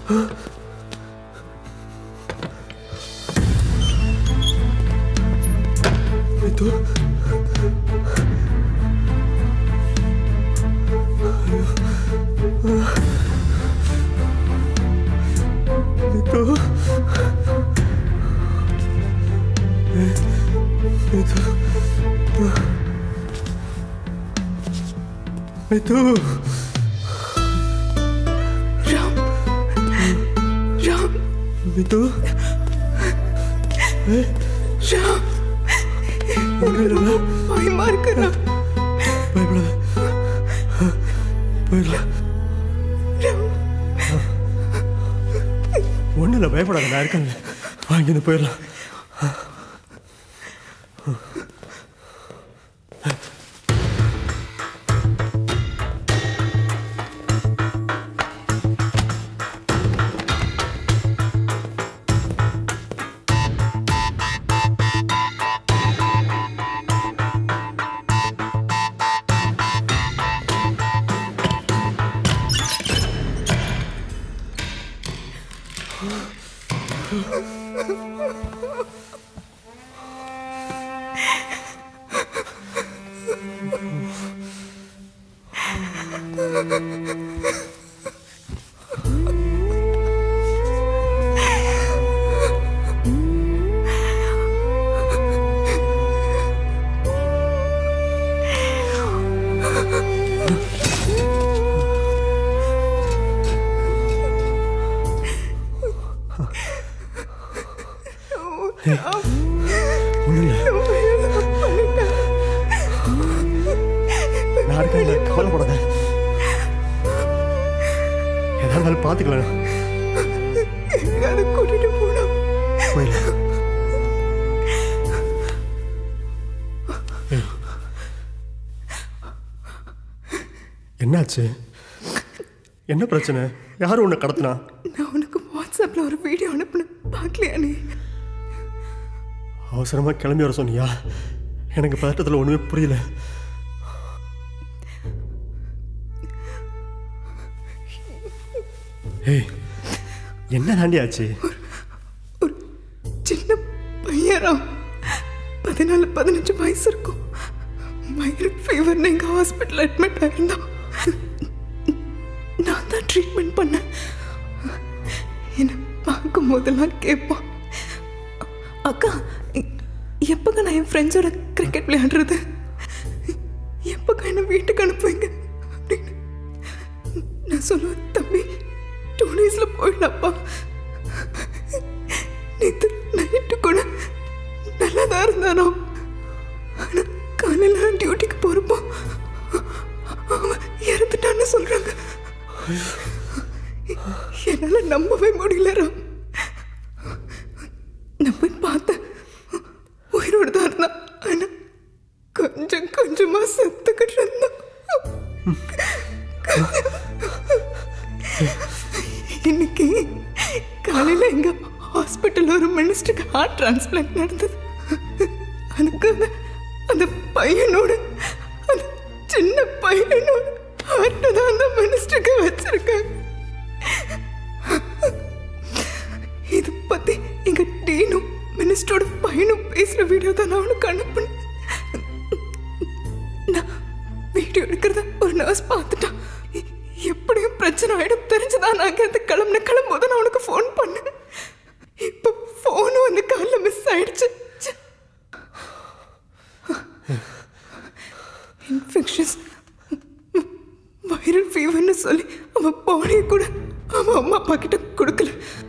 ரித்து ரித்து ரித்து ரித்து ராம் ராம் ரித்து ராம் பயமா இருக்கு ராம் பயப்படாத போயிடலாம் ஒன்றும் இல்லை பயப்படாத நான் இருக்கேன் வாங்கிருந்து போயிடலாம் ஒன்றும் இல்லை நான் இருக்கேன் கவலைப்படாத எதா இருந்தாலும் பார்த்துக்கலாம் எங்கேயாவது கூட்டிட்டு போனா போயிடலாம் ஏய். என்னாச்சு என்ன பிரச்சனை யார் உன்னை கடத்தினா நான் உனக்கு வாட்ஸ்அப்ல ஒரு வீடியோ அனுப்புனேன் பார்க்கலையா நீ அவசரமா கிளம்பி வர சொன்னியா எனக்கு பதட்டத்தில் ஒண்ணுமே புரியல ஏய் என்ன தாண்டி ஆச்சு சின்ன பையரா பதினாலு பதினஞ்சு வயசு இருக்கும் வைரல் ஃபீவர்னு எங்க ஹாஸ்பிட்டல் அட்மிட் ஆயிருந்தான் நான் தான் ட்ரீட்மெண்ட் பண்ணேன் என்னை பார்க்கும் போதெல்லாம் கேட்பான் அக்கா எ- எப்பக்கா நான் என் ஃப்ரெண்ட்ஸோட கிரிக்கெட் விளையாடுறது எப்பக்கா என்னை வீட்டுக்கு அனுப்புவீங்க அப்படின்னு நான் சொல்லுவேன் தம்பி டூ டேஸில் போயிடப்பா நேற்று நைட்டு கூட நல்லா தான் இருந்தானோ ஆனால் காலையில் டியூட்டிக்கு போகிறப்போ அவன் இறந்துட்டான்னு சொல்கிறாங்க என்னால் நம்பவே முடியல ராம் நான் போய் பார்த்தேன் உயிரோடு தான் இருந்தான் ஆனால் கொஞ்சம் கொஞ்சமாக செத்துக்கிட்டு இருந்தான் இன்னைக்கு காலையில் எங்க ஹாஸ்பிட்டல் ஒரு மினிஸ்டருக்கு ஹார்ட் டிரான்ஸ்பிளான்ட் நடந்தது அதுக்கு அந்த அந்த பையனோட அந்த சின்ன பையனோட ஹார்ட்டை தான் அந்த மினிஸ்டருக்கு வச்சிருக்காங்க இது பத்தி எங்க டீனும் மினிஸ்டரோட பையனும் பேசுற வீடியோ தான் நான் உனக்கு அனுப்புனேன் நான் வீடியோ எடுக்கிறத ஒரு நர்ஸ் பார்த்துட்டான் எ- எப்படியும் பிரச்சனை ஆயிடும் தெரிஞ்சுதான் நான் அங்கேருந்து கிளம்புன கிளம்பும்போது நான் உனக்கு ஃபோன் பண்ணேன் இப்போ ஃபோனும் வந்து காலில் மிஸ் ஆயிடுச்சு இன்ஃபெக்ஷன்ஸ் வைரல் ஃபீவர்னு சொல்லி அவன் பாடியை கூட அவன் அம்மா அப்பா கிட்ட கொடுக்கல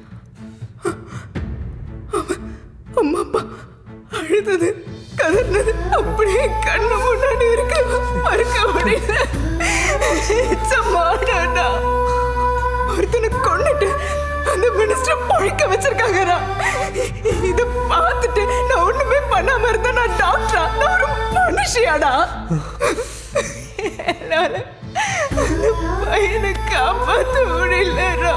அவன் அம்மா அப்பா அழுதது கதர்னது அப்படியே கண்ணு முன்னாடி இருக்கு மறுக்க முடியல It's a murder டா. ஒருத்தனை கொன்னுட்டு அந்த மினிஸ்டர் பழிக்க வச்சிருக்காங்கடா இத பார்த்துட்டு நான் ஒண்ணுமே பண்ணாம இருந்தா நான் டாக்டரா நான் ஒரு மனுஷியாடா என்னால அந்த பையனை காப்பாற்ற முடியலடா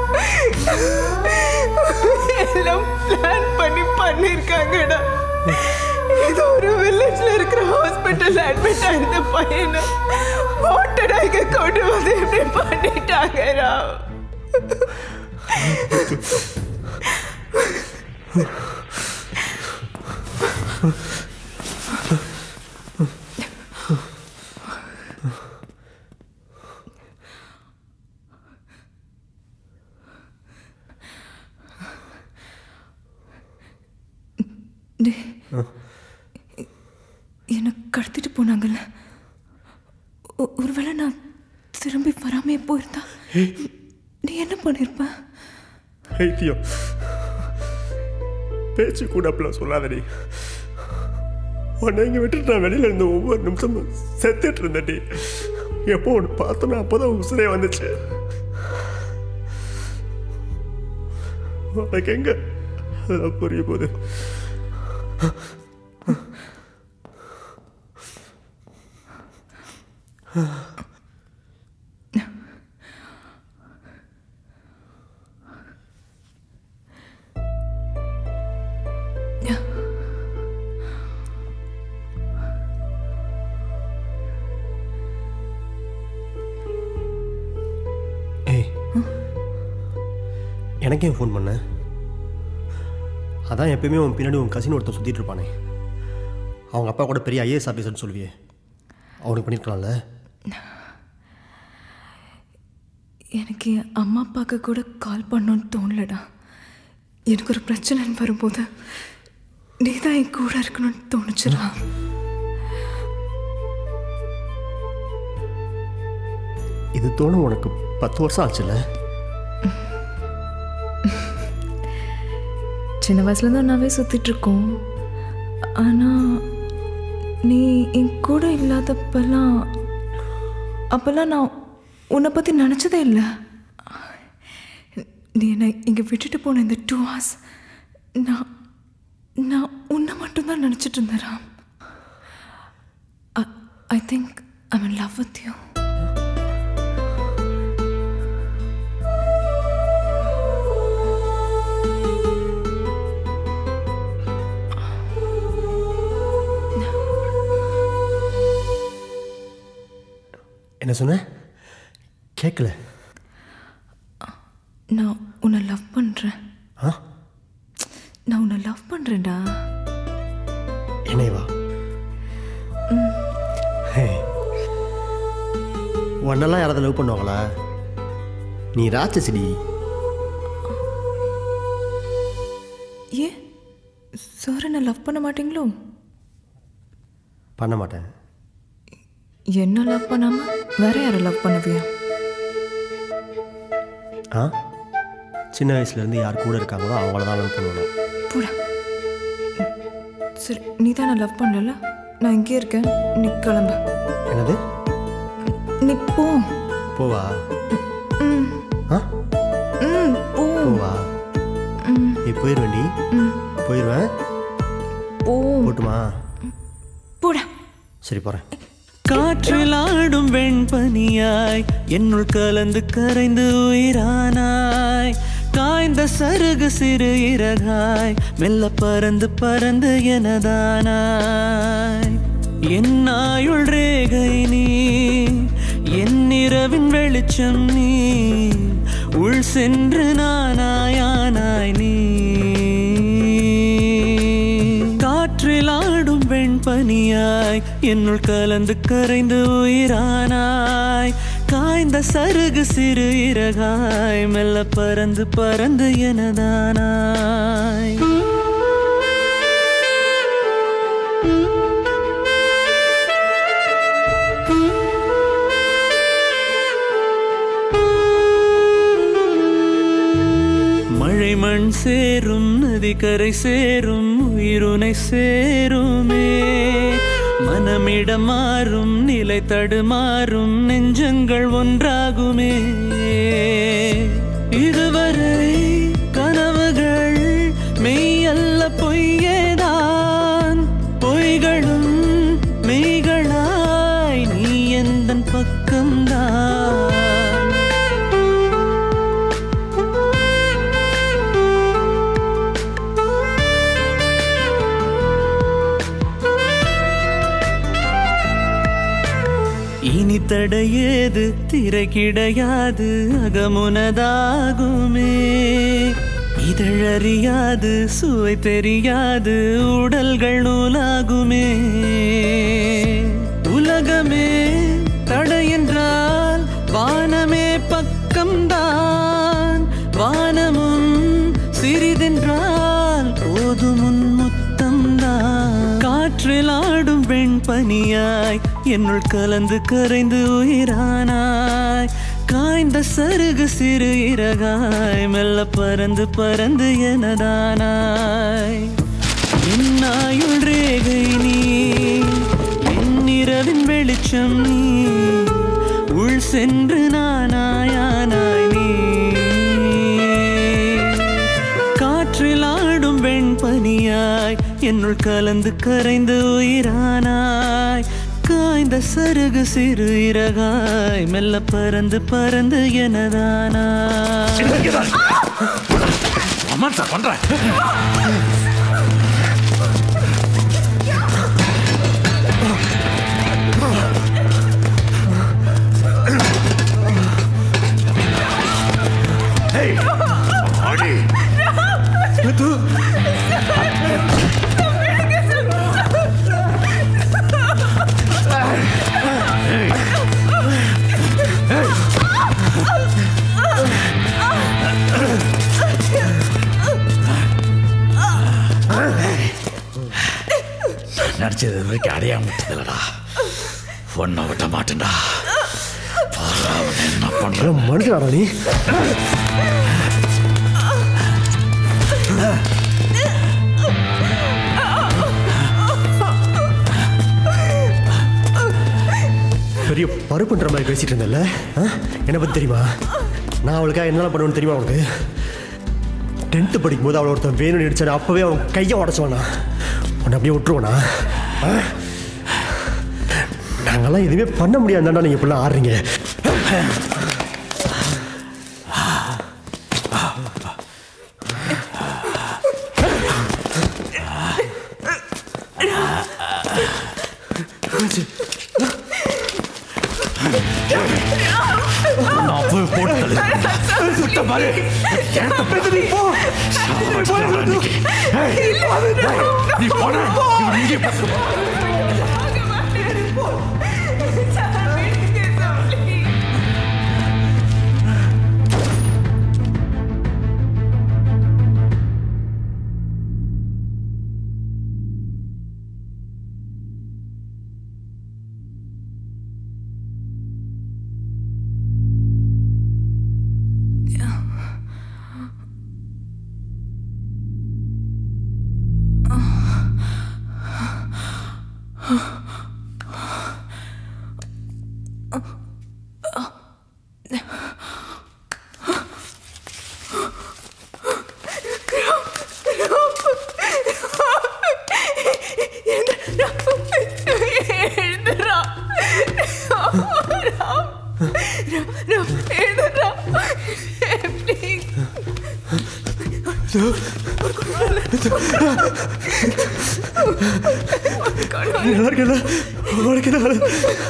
எல்லாம் பிளான் பண்ணி பண்ணிருக்காங்கடா ஏதோ ஒரு வில்லேஜ்ல இருக்கிற ஹாஸ்பிட்டல்ல அட்மிட் ஆயிருந்த பையனை வாண்டடா இங்க கொண்டு வந்து இப்படி பண்ணிட்டாங்கடா டேய், என்னை கடத்திட்டு போனாங்கல்ல ஒ- ஒருவேளை நான் திரும்பி வராமே போயிருந்தா நீ என்ன பண்ணிருப்ப ஐத்தியம் பேச்சு கூட அப்படிலாம் சொல்லாதடி உன்னை இங்கே விட்டுட்டு நான் வெளியில் இருந்த ஒவ்வொரு நிமிஷமும் செத்துட்டு இருந்தேன்டி எப்போ ஒன்று பார்த்தோன்னா அப்போதான் உசுரே வந்துச்சு உனக்கு எங்க அதெல்லாம் புரிய போகுது ஏய் எனக்கே ஃபோன் பண்ண அதான் எப்பயுமே உன் பின்னாடி உன் கசின் ஒருத்தன் சுற்றிட்டு இருப்பானே அவங்க அப்பா கூட பெரிய ஐஏஎஸ் ஆஃபீஸர்னு சொல்லுவியே அவனுக்கு பண்ணியிருக்கலாம்ல எனக்கு என் அம்மா அப்பாவுக்கு கூட கால் பண்ணணும்னு தோணலடா எனக்கு ஒரு பிரச்சனைன்னு வரும்போது நீ தான் என் கூட இருக்கணும்னு தோணுச்சுடா இது தோணும் உனக்கு பத்து வருஷம் ஆச்சுல்ல சின்ன வயசுல தான் ஒன்றாவே சுத்திட்டு இருக்கோம் ஆனால் நீ என் கூட இல்லாதப்பெல்லாம் அப்போல்லாம் நான் உன்னை பற்றி நினச்சதே இல்லை நீ என்னை இங்கே விட்டுட்டு போன இந்த டூ ஹவர்ஸ் நான் நான் உன்னை மட்டும்தான் நினச்சிட்டு இருந்தேன் Ram I think I in love with you என்ன சொன்ன கேட்கல நான் உன்னை லவ் பண்ணுறேன் ஆ நான் உன்னை லவ் பண்ணுறேன்டா என்னைவா ஹே உன்னெல்லாம் யாராவது லவ் பண்ணுவாங்களா நீ ராட்சசிடி ஏன் சார் என்ன லவ் பண்ண மாட்டீங்களோ பண்ண மாட்டேன் என்ன லவ் பண்ணாம வேற யாரை லவ் பண்ணுவியா ஆ சின்ன வயசுலேருந்து யார் கூட இருக்காங்களோ அவங்கள தான் லவ் பண்ணுவேன் போடா சரி நீ தான் நான் லவ் பண்ணல நான் இங்கே இருக்கேன் நீ கிளம்பு என்னது நீ போ போவா ம் ஆ ம் போ போவா ம் நீ போயிடுவேண்டி ம் போயிடுவேன் போ போட்டுமா போடா சரி போகிறேன் காற்றில் ஆடும் வெண்பனியாய் என்னுள் கலந்து கரைந்து உயிரானாய் காய்ந்த சருகு சிறு இறகாய் மெல்ல பறந்து பறந்து எனதானாய் என் ஆயுள் ரேகை நீ என் இரவின் வெளிச்சம் நீ உள் சென்று நானாயானாய் நீ காற்றில் ஆடும் வெண்பனியாய் என்னுள் கலந்து கரைந்து உயிரானாய் காய்ந்த சருகு சிறு இறகாய் மெல்ல பறந்து பறந்து எனதானாய் மழை மண் சேரும் நதி கரை சேரும் உயிருனை சேருமே மனமிடம் மாறும் நிலை தடுமாறும் நெஞ்சங்கள் ஒன்றாகுமே இதுவரை கனவுகள் மெய்யல்ல பொய்யேதான் பொய்களும் மெய்களாய் நீ எந்த பக்கம்தான் இனி தடையேது திரை கிடையாது அகமுனதாகுமே இதழறியாது சுவை தெரியாது உடல்கள் நூலாகுமே உலகமே தடை என்றால் வானமே பக்கம்தான் வானமும் சிறிதென்றால் போதும் உன் முத்தம்தான் காற்றில் ஆடும் வெண்பனியாய் என்னுள் கலந்து கரைந்து உயிரானாய் காய்ந்த சருகு சிறு இறகாய் மெல்ல பறந்து பறந்து எனதானாய் என்னாயுள் ரேகை நீ என் இரவின் வெளிச்சம் நீ உள் சென்று நானாயானாய் நீ காற்றில் ஆடும் வெண்பனியாய் என்னுள் கலந்து கரைந்து உயிரானாய் காய்ந்த சருகு சிறு இறகாய் மெல்ல பறந்து பறந்து எனதானாய் ரொமான்ஸா பண்றேன் Hey! Audi! நடிச்சது இது வரைக்கும் அடையாம விட்டதில்லடா ஒன்ன விட்ட மாட்டேன்டா பாரா, அவனை என்ன பண்ற மனுஷனாடா நீ பெரிய பருப்புன்ற மாதிரி பேசிட்டு இருந்தல என்ன பத்தி தெரியுமா நான் அவளுக்காக என்னெல்லாம் பண்ணுவேன்னு தெரியுமா அவனுக்கு டென்த்து படிக்கும்போது அவளை ஒருத்தன் வேணும்னு நடிச்சாரு அப்பவே அவன் கையை உடச்சுவானா உன்னை அப்படியே விட்டுருவானா ஆ? நாங்கெல்லாம் எதுவுமே பண்ண முடியாதுதான்டா நீங்க இப்படிலாம் ஆடுறீங்க நான் போய் போட்டு தள்ளு. சுத்த பாரு. எனக்கு பேச நீ போ. சாவடிச்சிட்டாடா இன்னைக்கு. ஏய், ஏய், நீ போடா. இவன் இங்கே பேசு. எழுந்துடா எழுந்துடா ப்ளீஸ் நல்லா இருக்கல உனக்கு என்ன வேலை?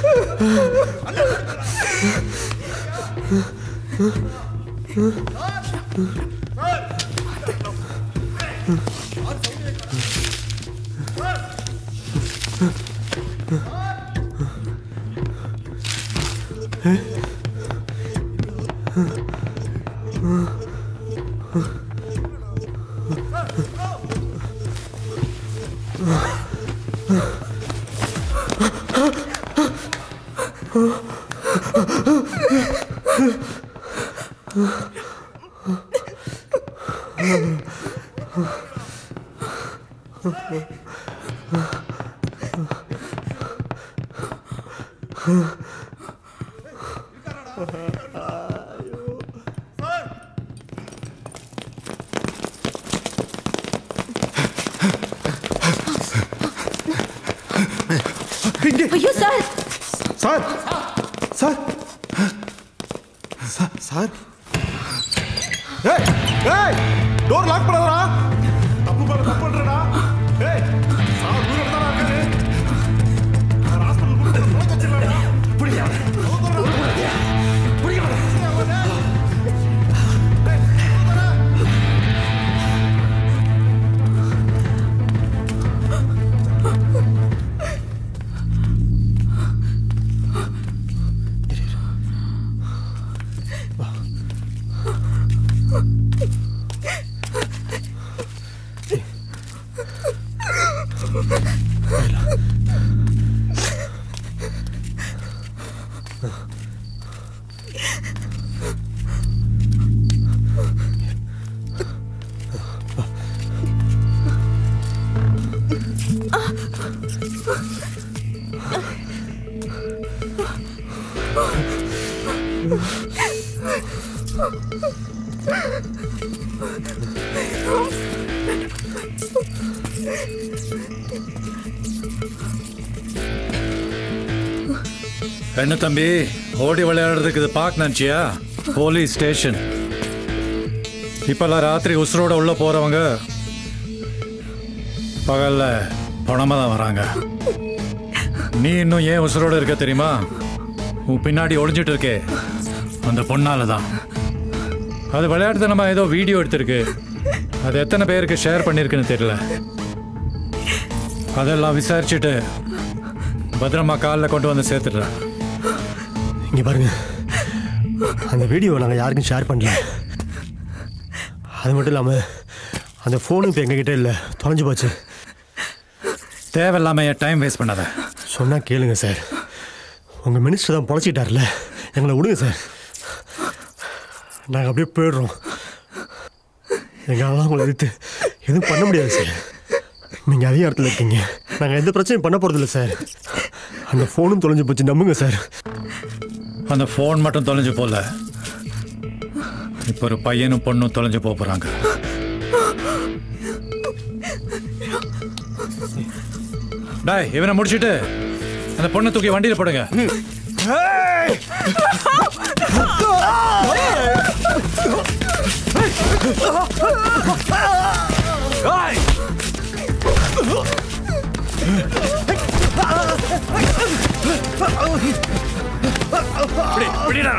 ஐயோ sir sir sir sir sir ஏய் ஏய் டோர் லாக் பண்ணாதடா தப்பு பண்ண தப்பு பண்றடா ஏய் சார் தூர தான் இருக்காரு நான் ஹாஸ்பிடல் கூட்டிட்டு போய் வச்சிரலாம்டா புடியா என்ன தம்பி ஓடி விளையாடுறதுக்கு இது பார்க்க நினச்சியா போலீஸ் ஸ்டேஷன் இப்பெல்லாம் ராத்திரி உசுரோட உள்ள போறவங்க பகல்ல பணமா தான் வராங்க நீ இன்னும் ஏன் உசுரோட இருக்க தெரியுமா உன் பின்னாடி ஒளிஞ்சிட்டு இருக்கே அந்த பொண்ணால தான் அது விளையாட்டுத்தனமா ஏதோ வீடியோ எடுத்திருக்கு அது எத்தனை பேருக்கு ஷேர் பண்ணியிருக்குன்னு தெரியல அதெல்லாம் விசாரிச்சுட்டு பத்திரமா காலில் கொண்டு வந்து சேர்த்துடுறேன் இங்கே பாருங்க அந்த வீடியோ நாங்கள் யாருக்கும் ஷேர் பண்ணல அது மட்டும் இல்லாமல் அந்த ஃபோனு இப்போ எங்ககிட்ட இல்லை தொலைஞ்சு போச்சு தேவையில்லாம என் டைம் வேஸ்ட் பண்ணாத சொன்னால் கேளுங்க சார் உங்கள் மினிஸ்டர் தான் பொழைச்சிட்டார்ல எங்களை விடுங்க சார் நாங்கள் அப்படியே போயிடுறோம் எங்களால் உங்களை எதிர்த்து எதுவும் பண்ண முடியாது சார் நீங்கள் அதே இடத்துல இருக்கீங்க நாங்கள் எந்த பிரச்சனையும் பண்ண போகிறதில்ல சார் அந்த ஃபோனும் தொலைஞ்சு போச்சு நம்புங்க சார் அந்த ஃபோன் மட்டும் தொலைஞ்சு போல இப்போ ஒரு பையனும் பொண்ணும் தொலைஞ்சு போக போறாங்க டாய் இவனை முடிச்சிட்டு அந்த பொண்ணை தூக்கி வண்டியில் போடுங்க பிடி, பிடிடா.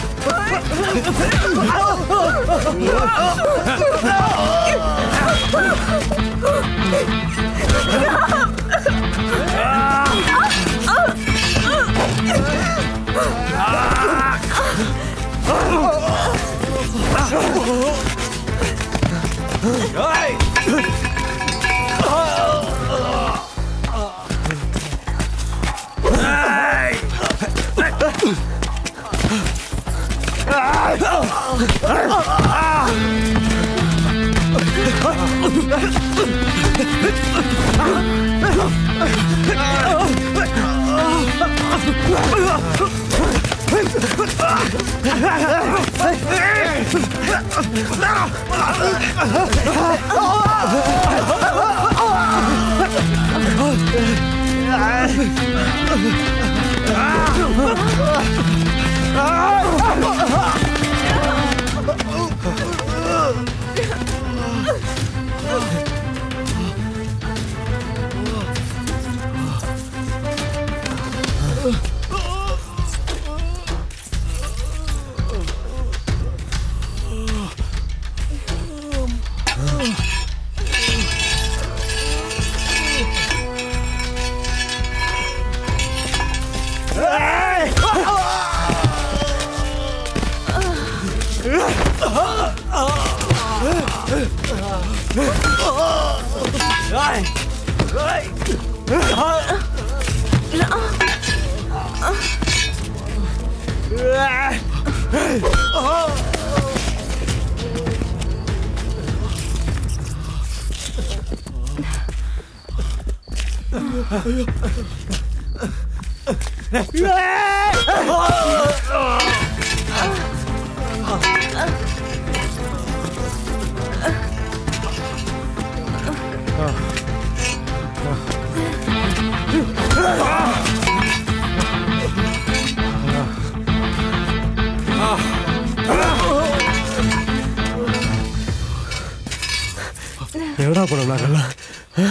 எங்கடா போனோம் நாங்கெல்லாம் ஆ?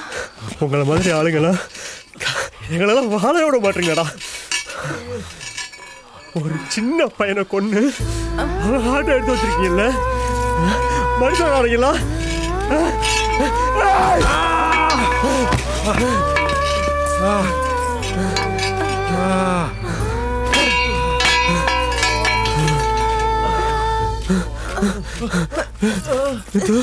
உங்களை மாதிரி ஆளுங்கெல்லாம் எங்களெல்லாம் வாழ விட மாட்டீங்கடா ஒரு சின்ன பையனை கொண்டு ஆட்டோ எடுத்து வச்சிருக்கீங்கல்ல மனுஷன் ஆளுங்களா இது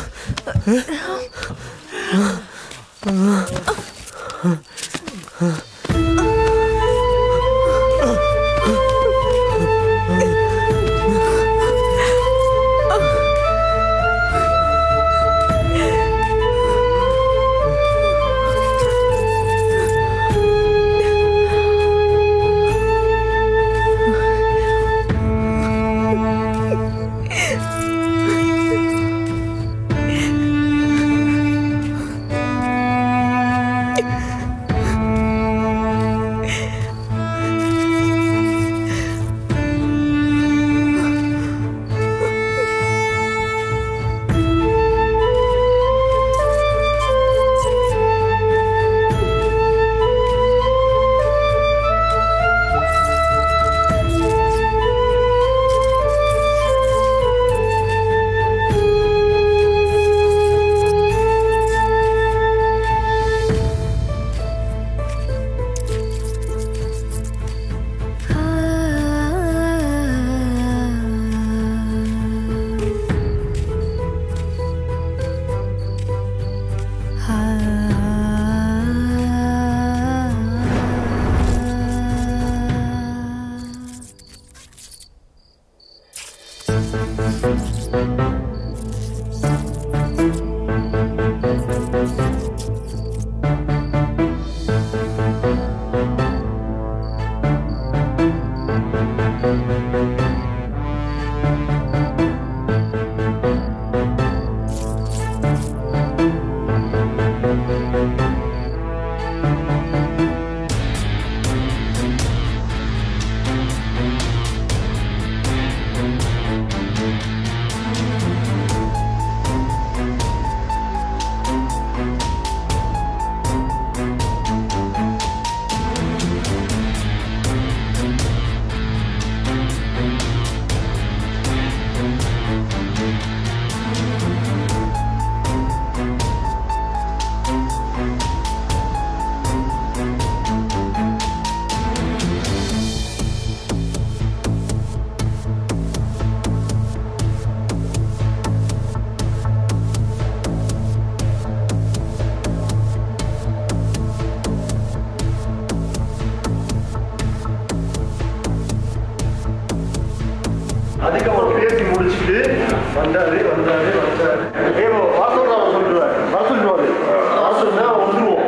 அதுக்கு அவர் பேசி முடிச்சுட்டு வந்தாரு வந்தாரு வந்தாரு ஏ வாசல் நான் சொல்லிடுவேன் வர சொல்லுவாரு வர சொன்னா வந்துருவோம்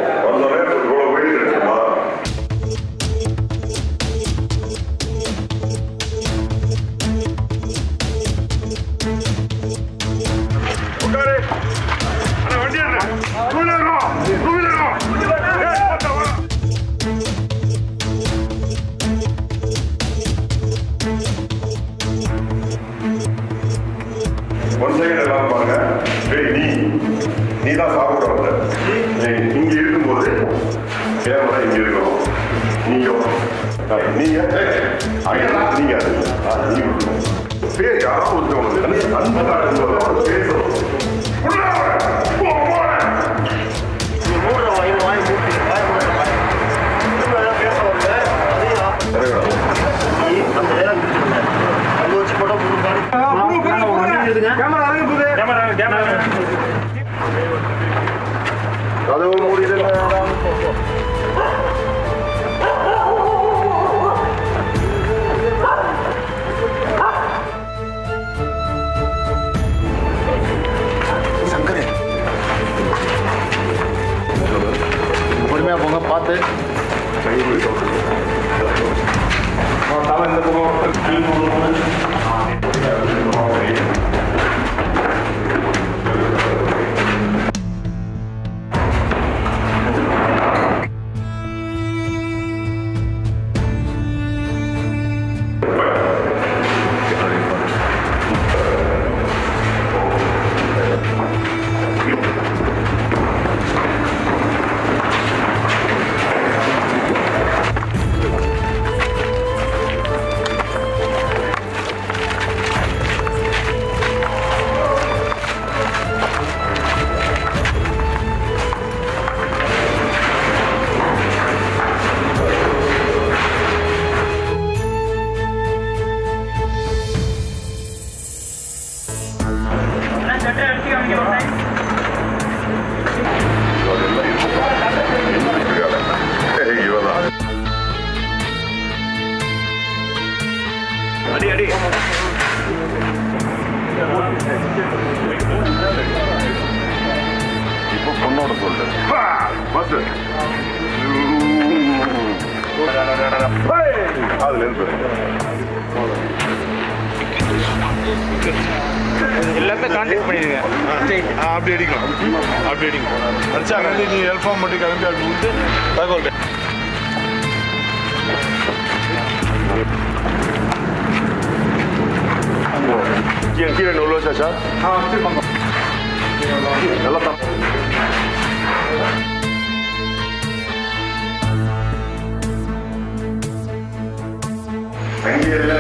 ஒன் செகண்ட் எல்லாம் பாருங்க டேய் நீ நீ தான் சாப்பிட வந்த நீ இங்க இருக்கும்போது கேமரா இங்க இருக்கணும் நீங்க ஆ, நீங்க ஏய், அங்க நீங்க ஆ, நீங்க இருக்கணும். பேர் யாராவது ஒருத்தவங்க அந்த காரணம் பேசணும் உள்ள வாங்க. போ, போங்க. கதவு மூடிடுங்க சங்கரு பொறுமையா போங்க பார்த்து ஏய், இவன்தான். அடி அடி இப்போ பொண்ணோட சொல்லு பா, பஸ் அதுல இருந்து எல்லாமே கான்டாக்ட் பண்ணிடுங்க அப்படி அடிக்கலாம் அப்படி அடிக்கலாம் அடிச்சாங்க நீ எல்ஃபார்ம் மட்டும் கிளம்பி அப்படி விட்டு தகவல் கீழே கீழே உள்ள வச்சாச்சா நல்லா தான் அங்கே இல்லை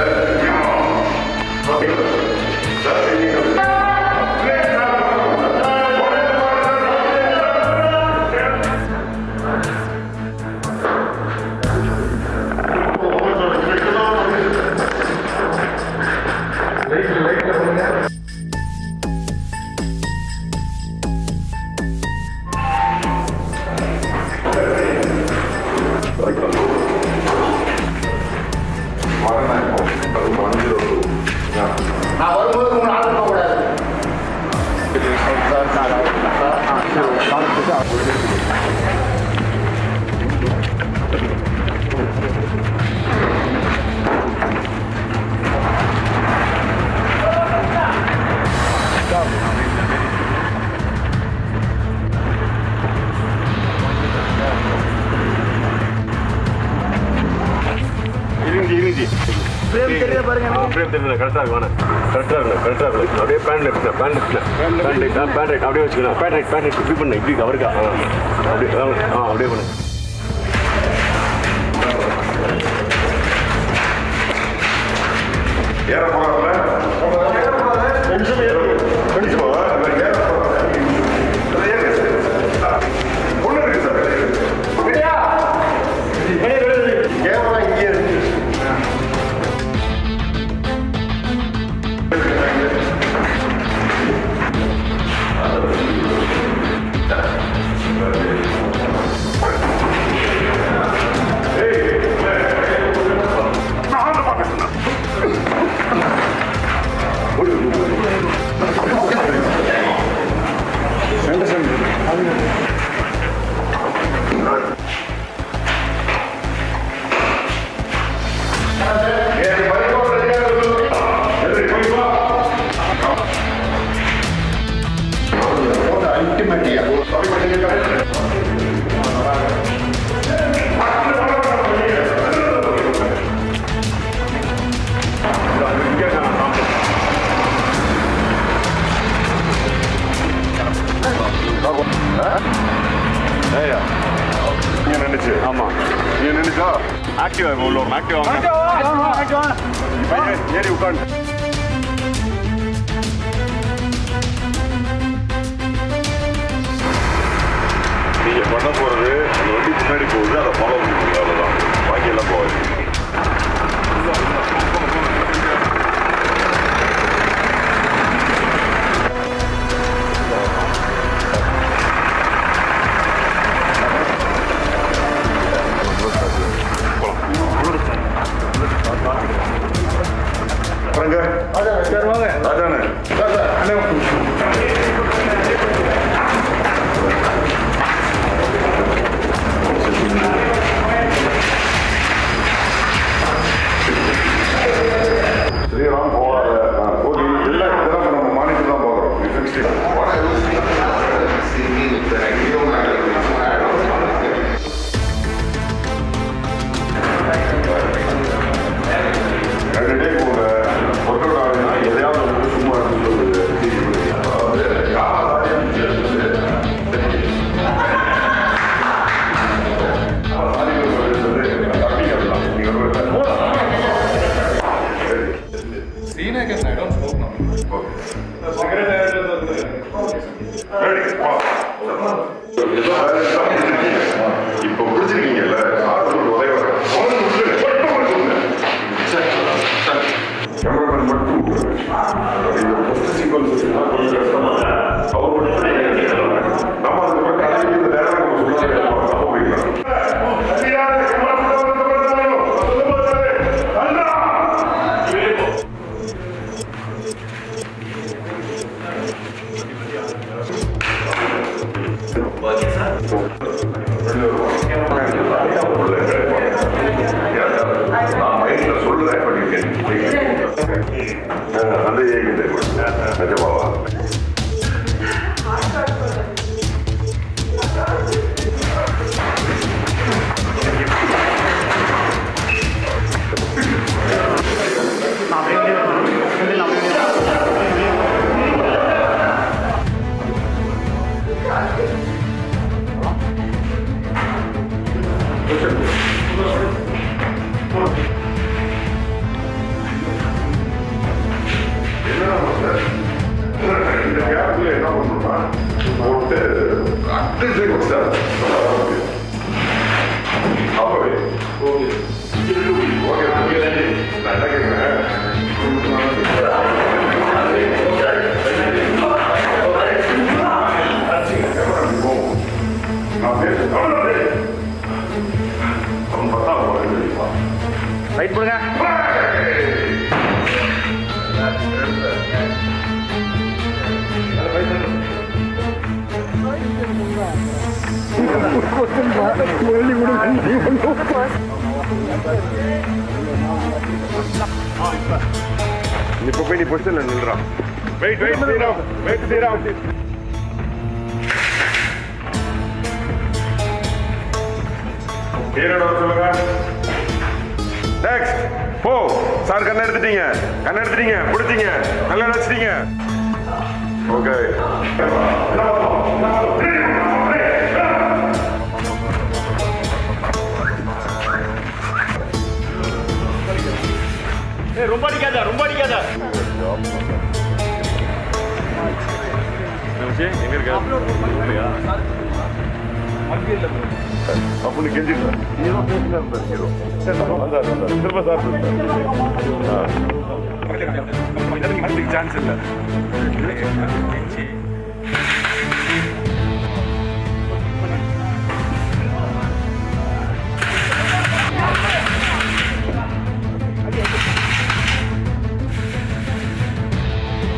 ஃப்ரேம் தெரியுது கரெக்டாக இருக்கு வேணாம் கரெக்டாக இருக்கு கரெக்டாக இருக்கு அப்படியே bend left bend left bend right bend right அப்படியே வச்சுக்கலாம் பேண்ட் ரைட் பேண்ட் ரைட் இப்படி பண்ணு இப்படி அவருக்கா ஆ அப்படியே ஆ, ஆ அப்படியே பண்ணு ஏற போறாப்ல நிமிஷம் ஏற நிமிஷமா ஏற ஒண்ணு இருக்கு சார் விடியா கேமரா இங்கே இருக்கு ஏய்யா இங்க நின்னுச்சு ஆமா இங்க நின்னுச்சா ஆக்டிவா உள்ள ஒரு ஆக்டிவா ஏறி உட்காந்து நீங்க பண்ண போறது அந்த வண்டி முன்னாடி போகுது அதை ஃபாலோ பண்ணுங்க அவ்வளவுதான் பாக்கி எல்லாம் போகாது அப்புறங்க அதானே ஸ்ரீராம் போகாத ஓகே எல்லாம் இதெல்லாம் இப்ப நம்ம மானிட்டர் தான் பார்க்குறோம் ரெண்டு டே போங்க ஒர்க் அவுட் ஆகுதுன்னா எதையாவது வந்து சும்மா இருந்து சொல்லுது அதாவது யாராலையும் இப்போ பிடிச்சிருக்கீங்கல்ல ஆளுக்கு உதவி கேமராமேன் மட்டும் இந்த ஃபர்ஸ்ட் சீக்வன்ஸ் அவர் மட்டும் நம்ம அதுக்கு கதைக்கு இந்த நேரம் நம்ம சொல்ல தப்பு போய்க்கலாம் நான் மைண்ட்ல சொல்றேன் பண்ணிருக்கேன் அந்த ஏகிட்ட நிஜமாவா இந்த கேப்ல என்ன பண்ணணும்னா போட்டு அட்லீஸ்ட் வச்சாரு அப்பவே ஓகே ஓகே நான் என்ன கேட்கிறேன் ரைட் போடுங்க இப்போ போய் நீ பொசிஷன்ல நில்றான் wait wait Sriram wait Sriram ஹீரோட சொல்லுங்க நெக்ஸ்ட் போ சார் கண்ணை எடுத்துட்டீங்க கண்ணை எடுத்துட்டீங்க பிடிச்சிங்க நல்லா வச்சிட்டீங்க ஓகே ரொம்ப அடிக்காத ரொம்ப அடிக்காத எங்க இருக்கா அப்படின்னு கெஞ்சிருந்தேன் நீ தான் பேசுங்க ஹீரோ திரும்ப சார் சான்ஸ் இல்லை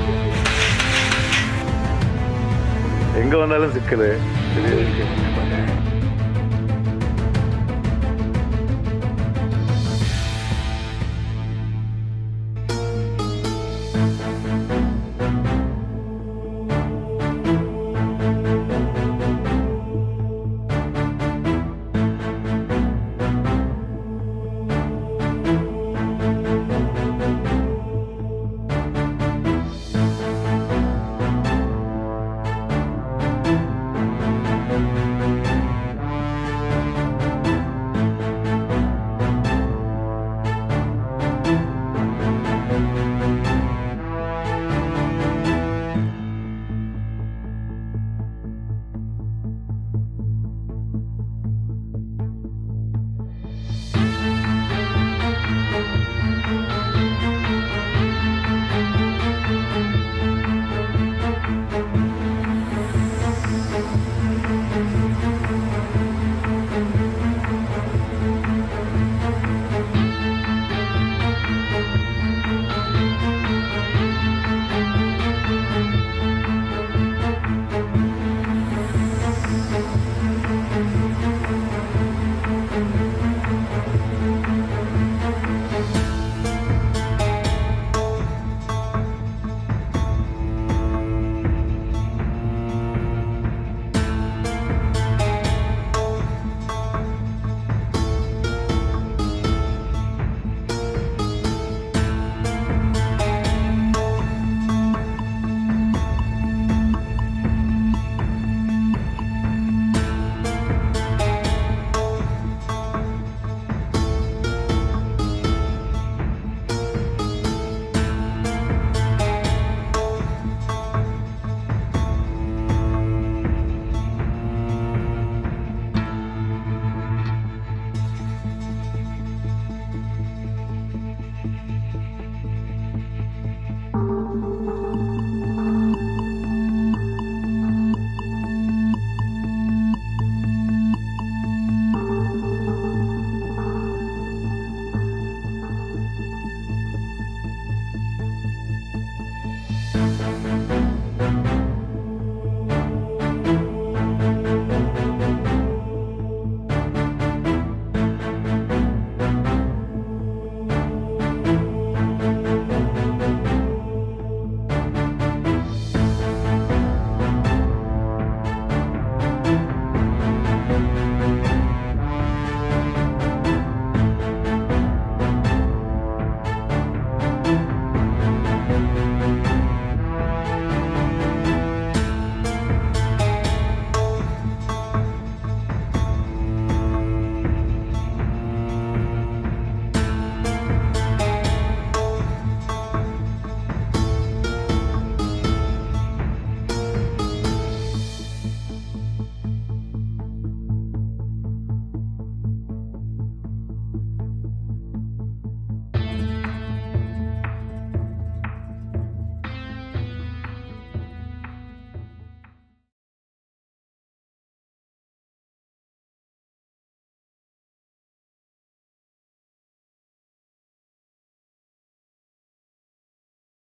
எங்க வந்தாலும் சிக்கல்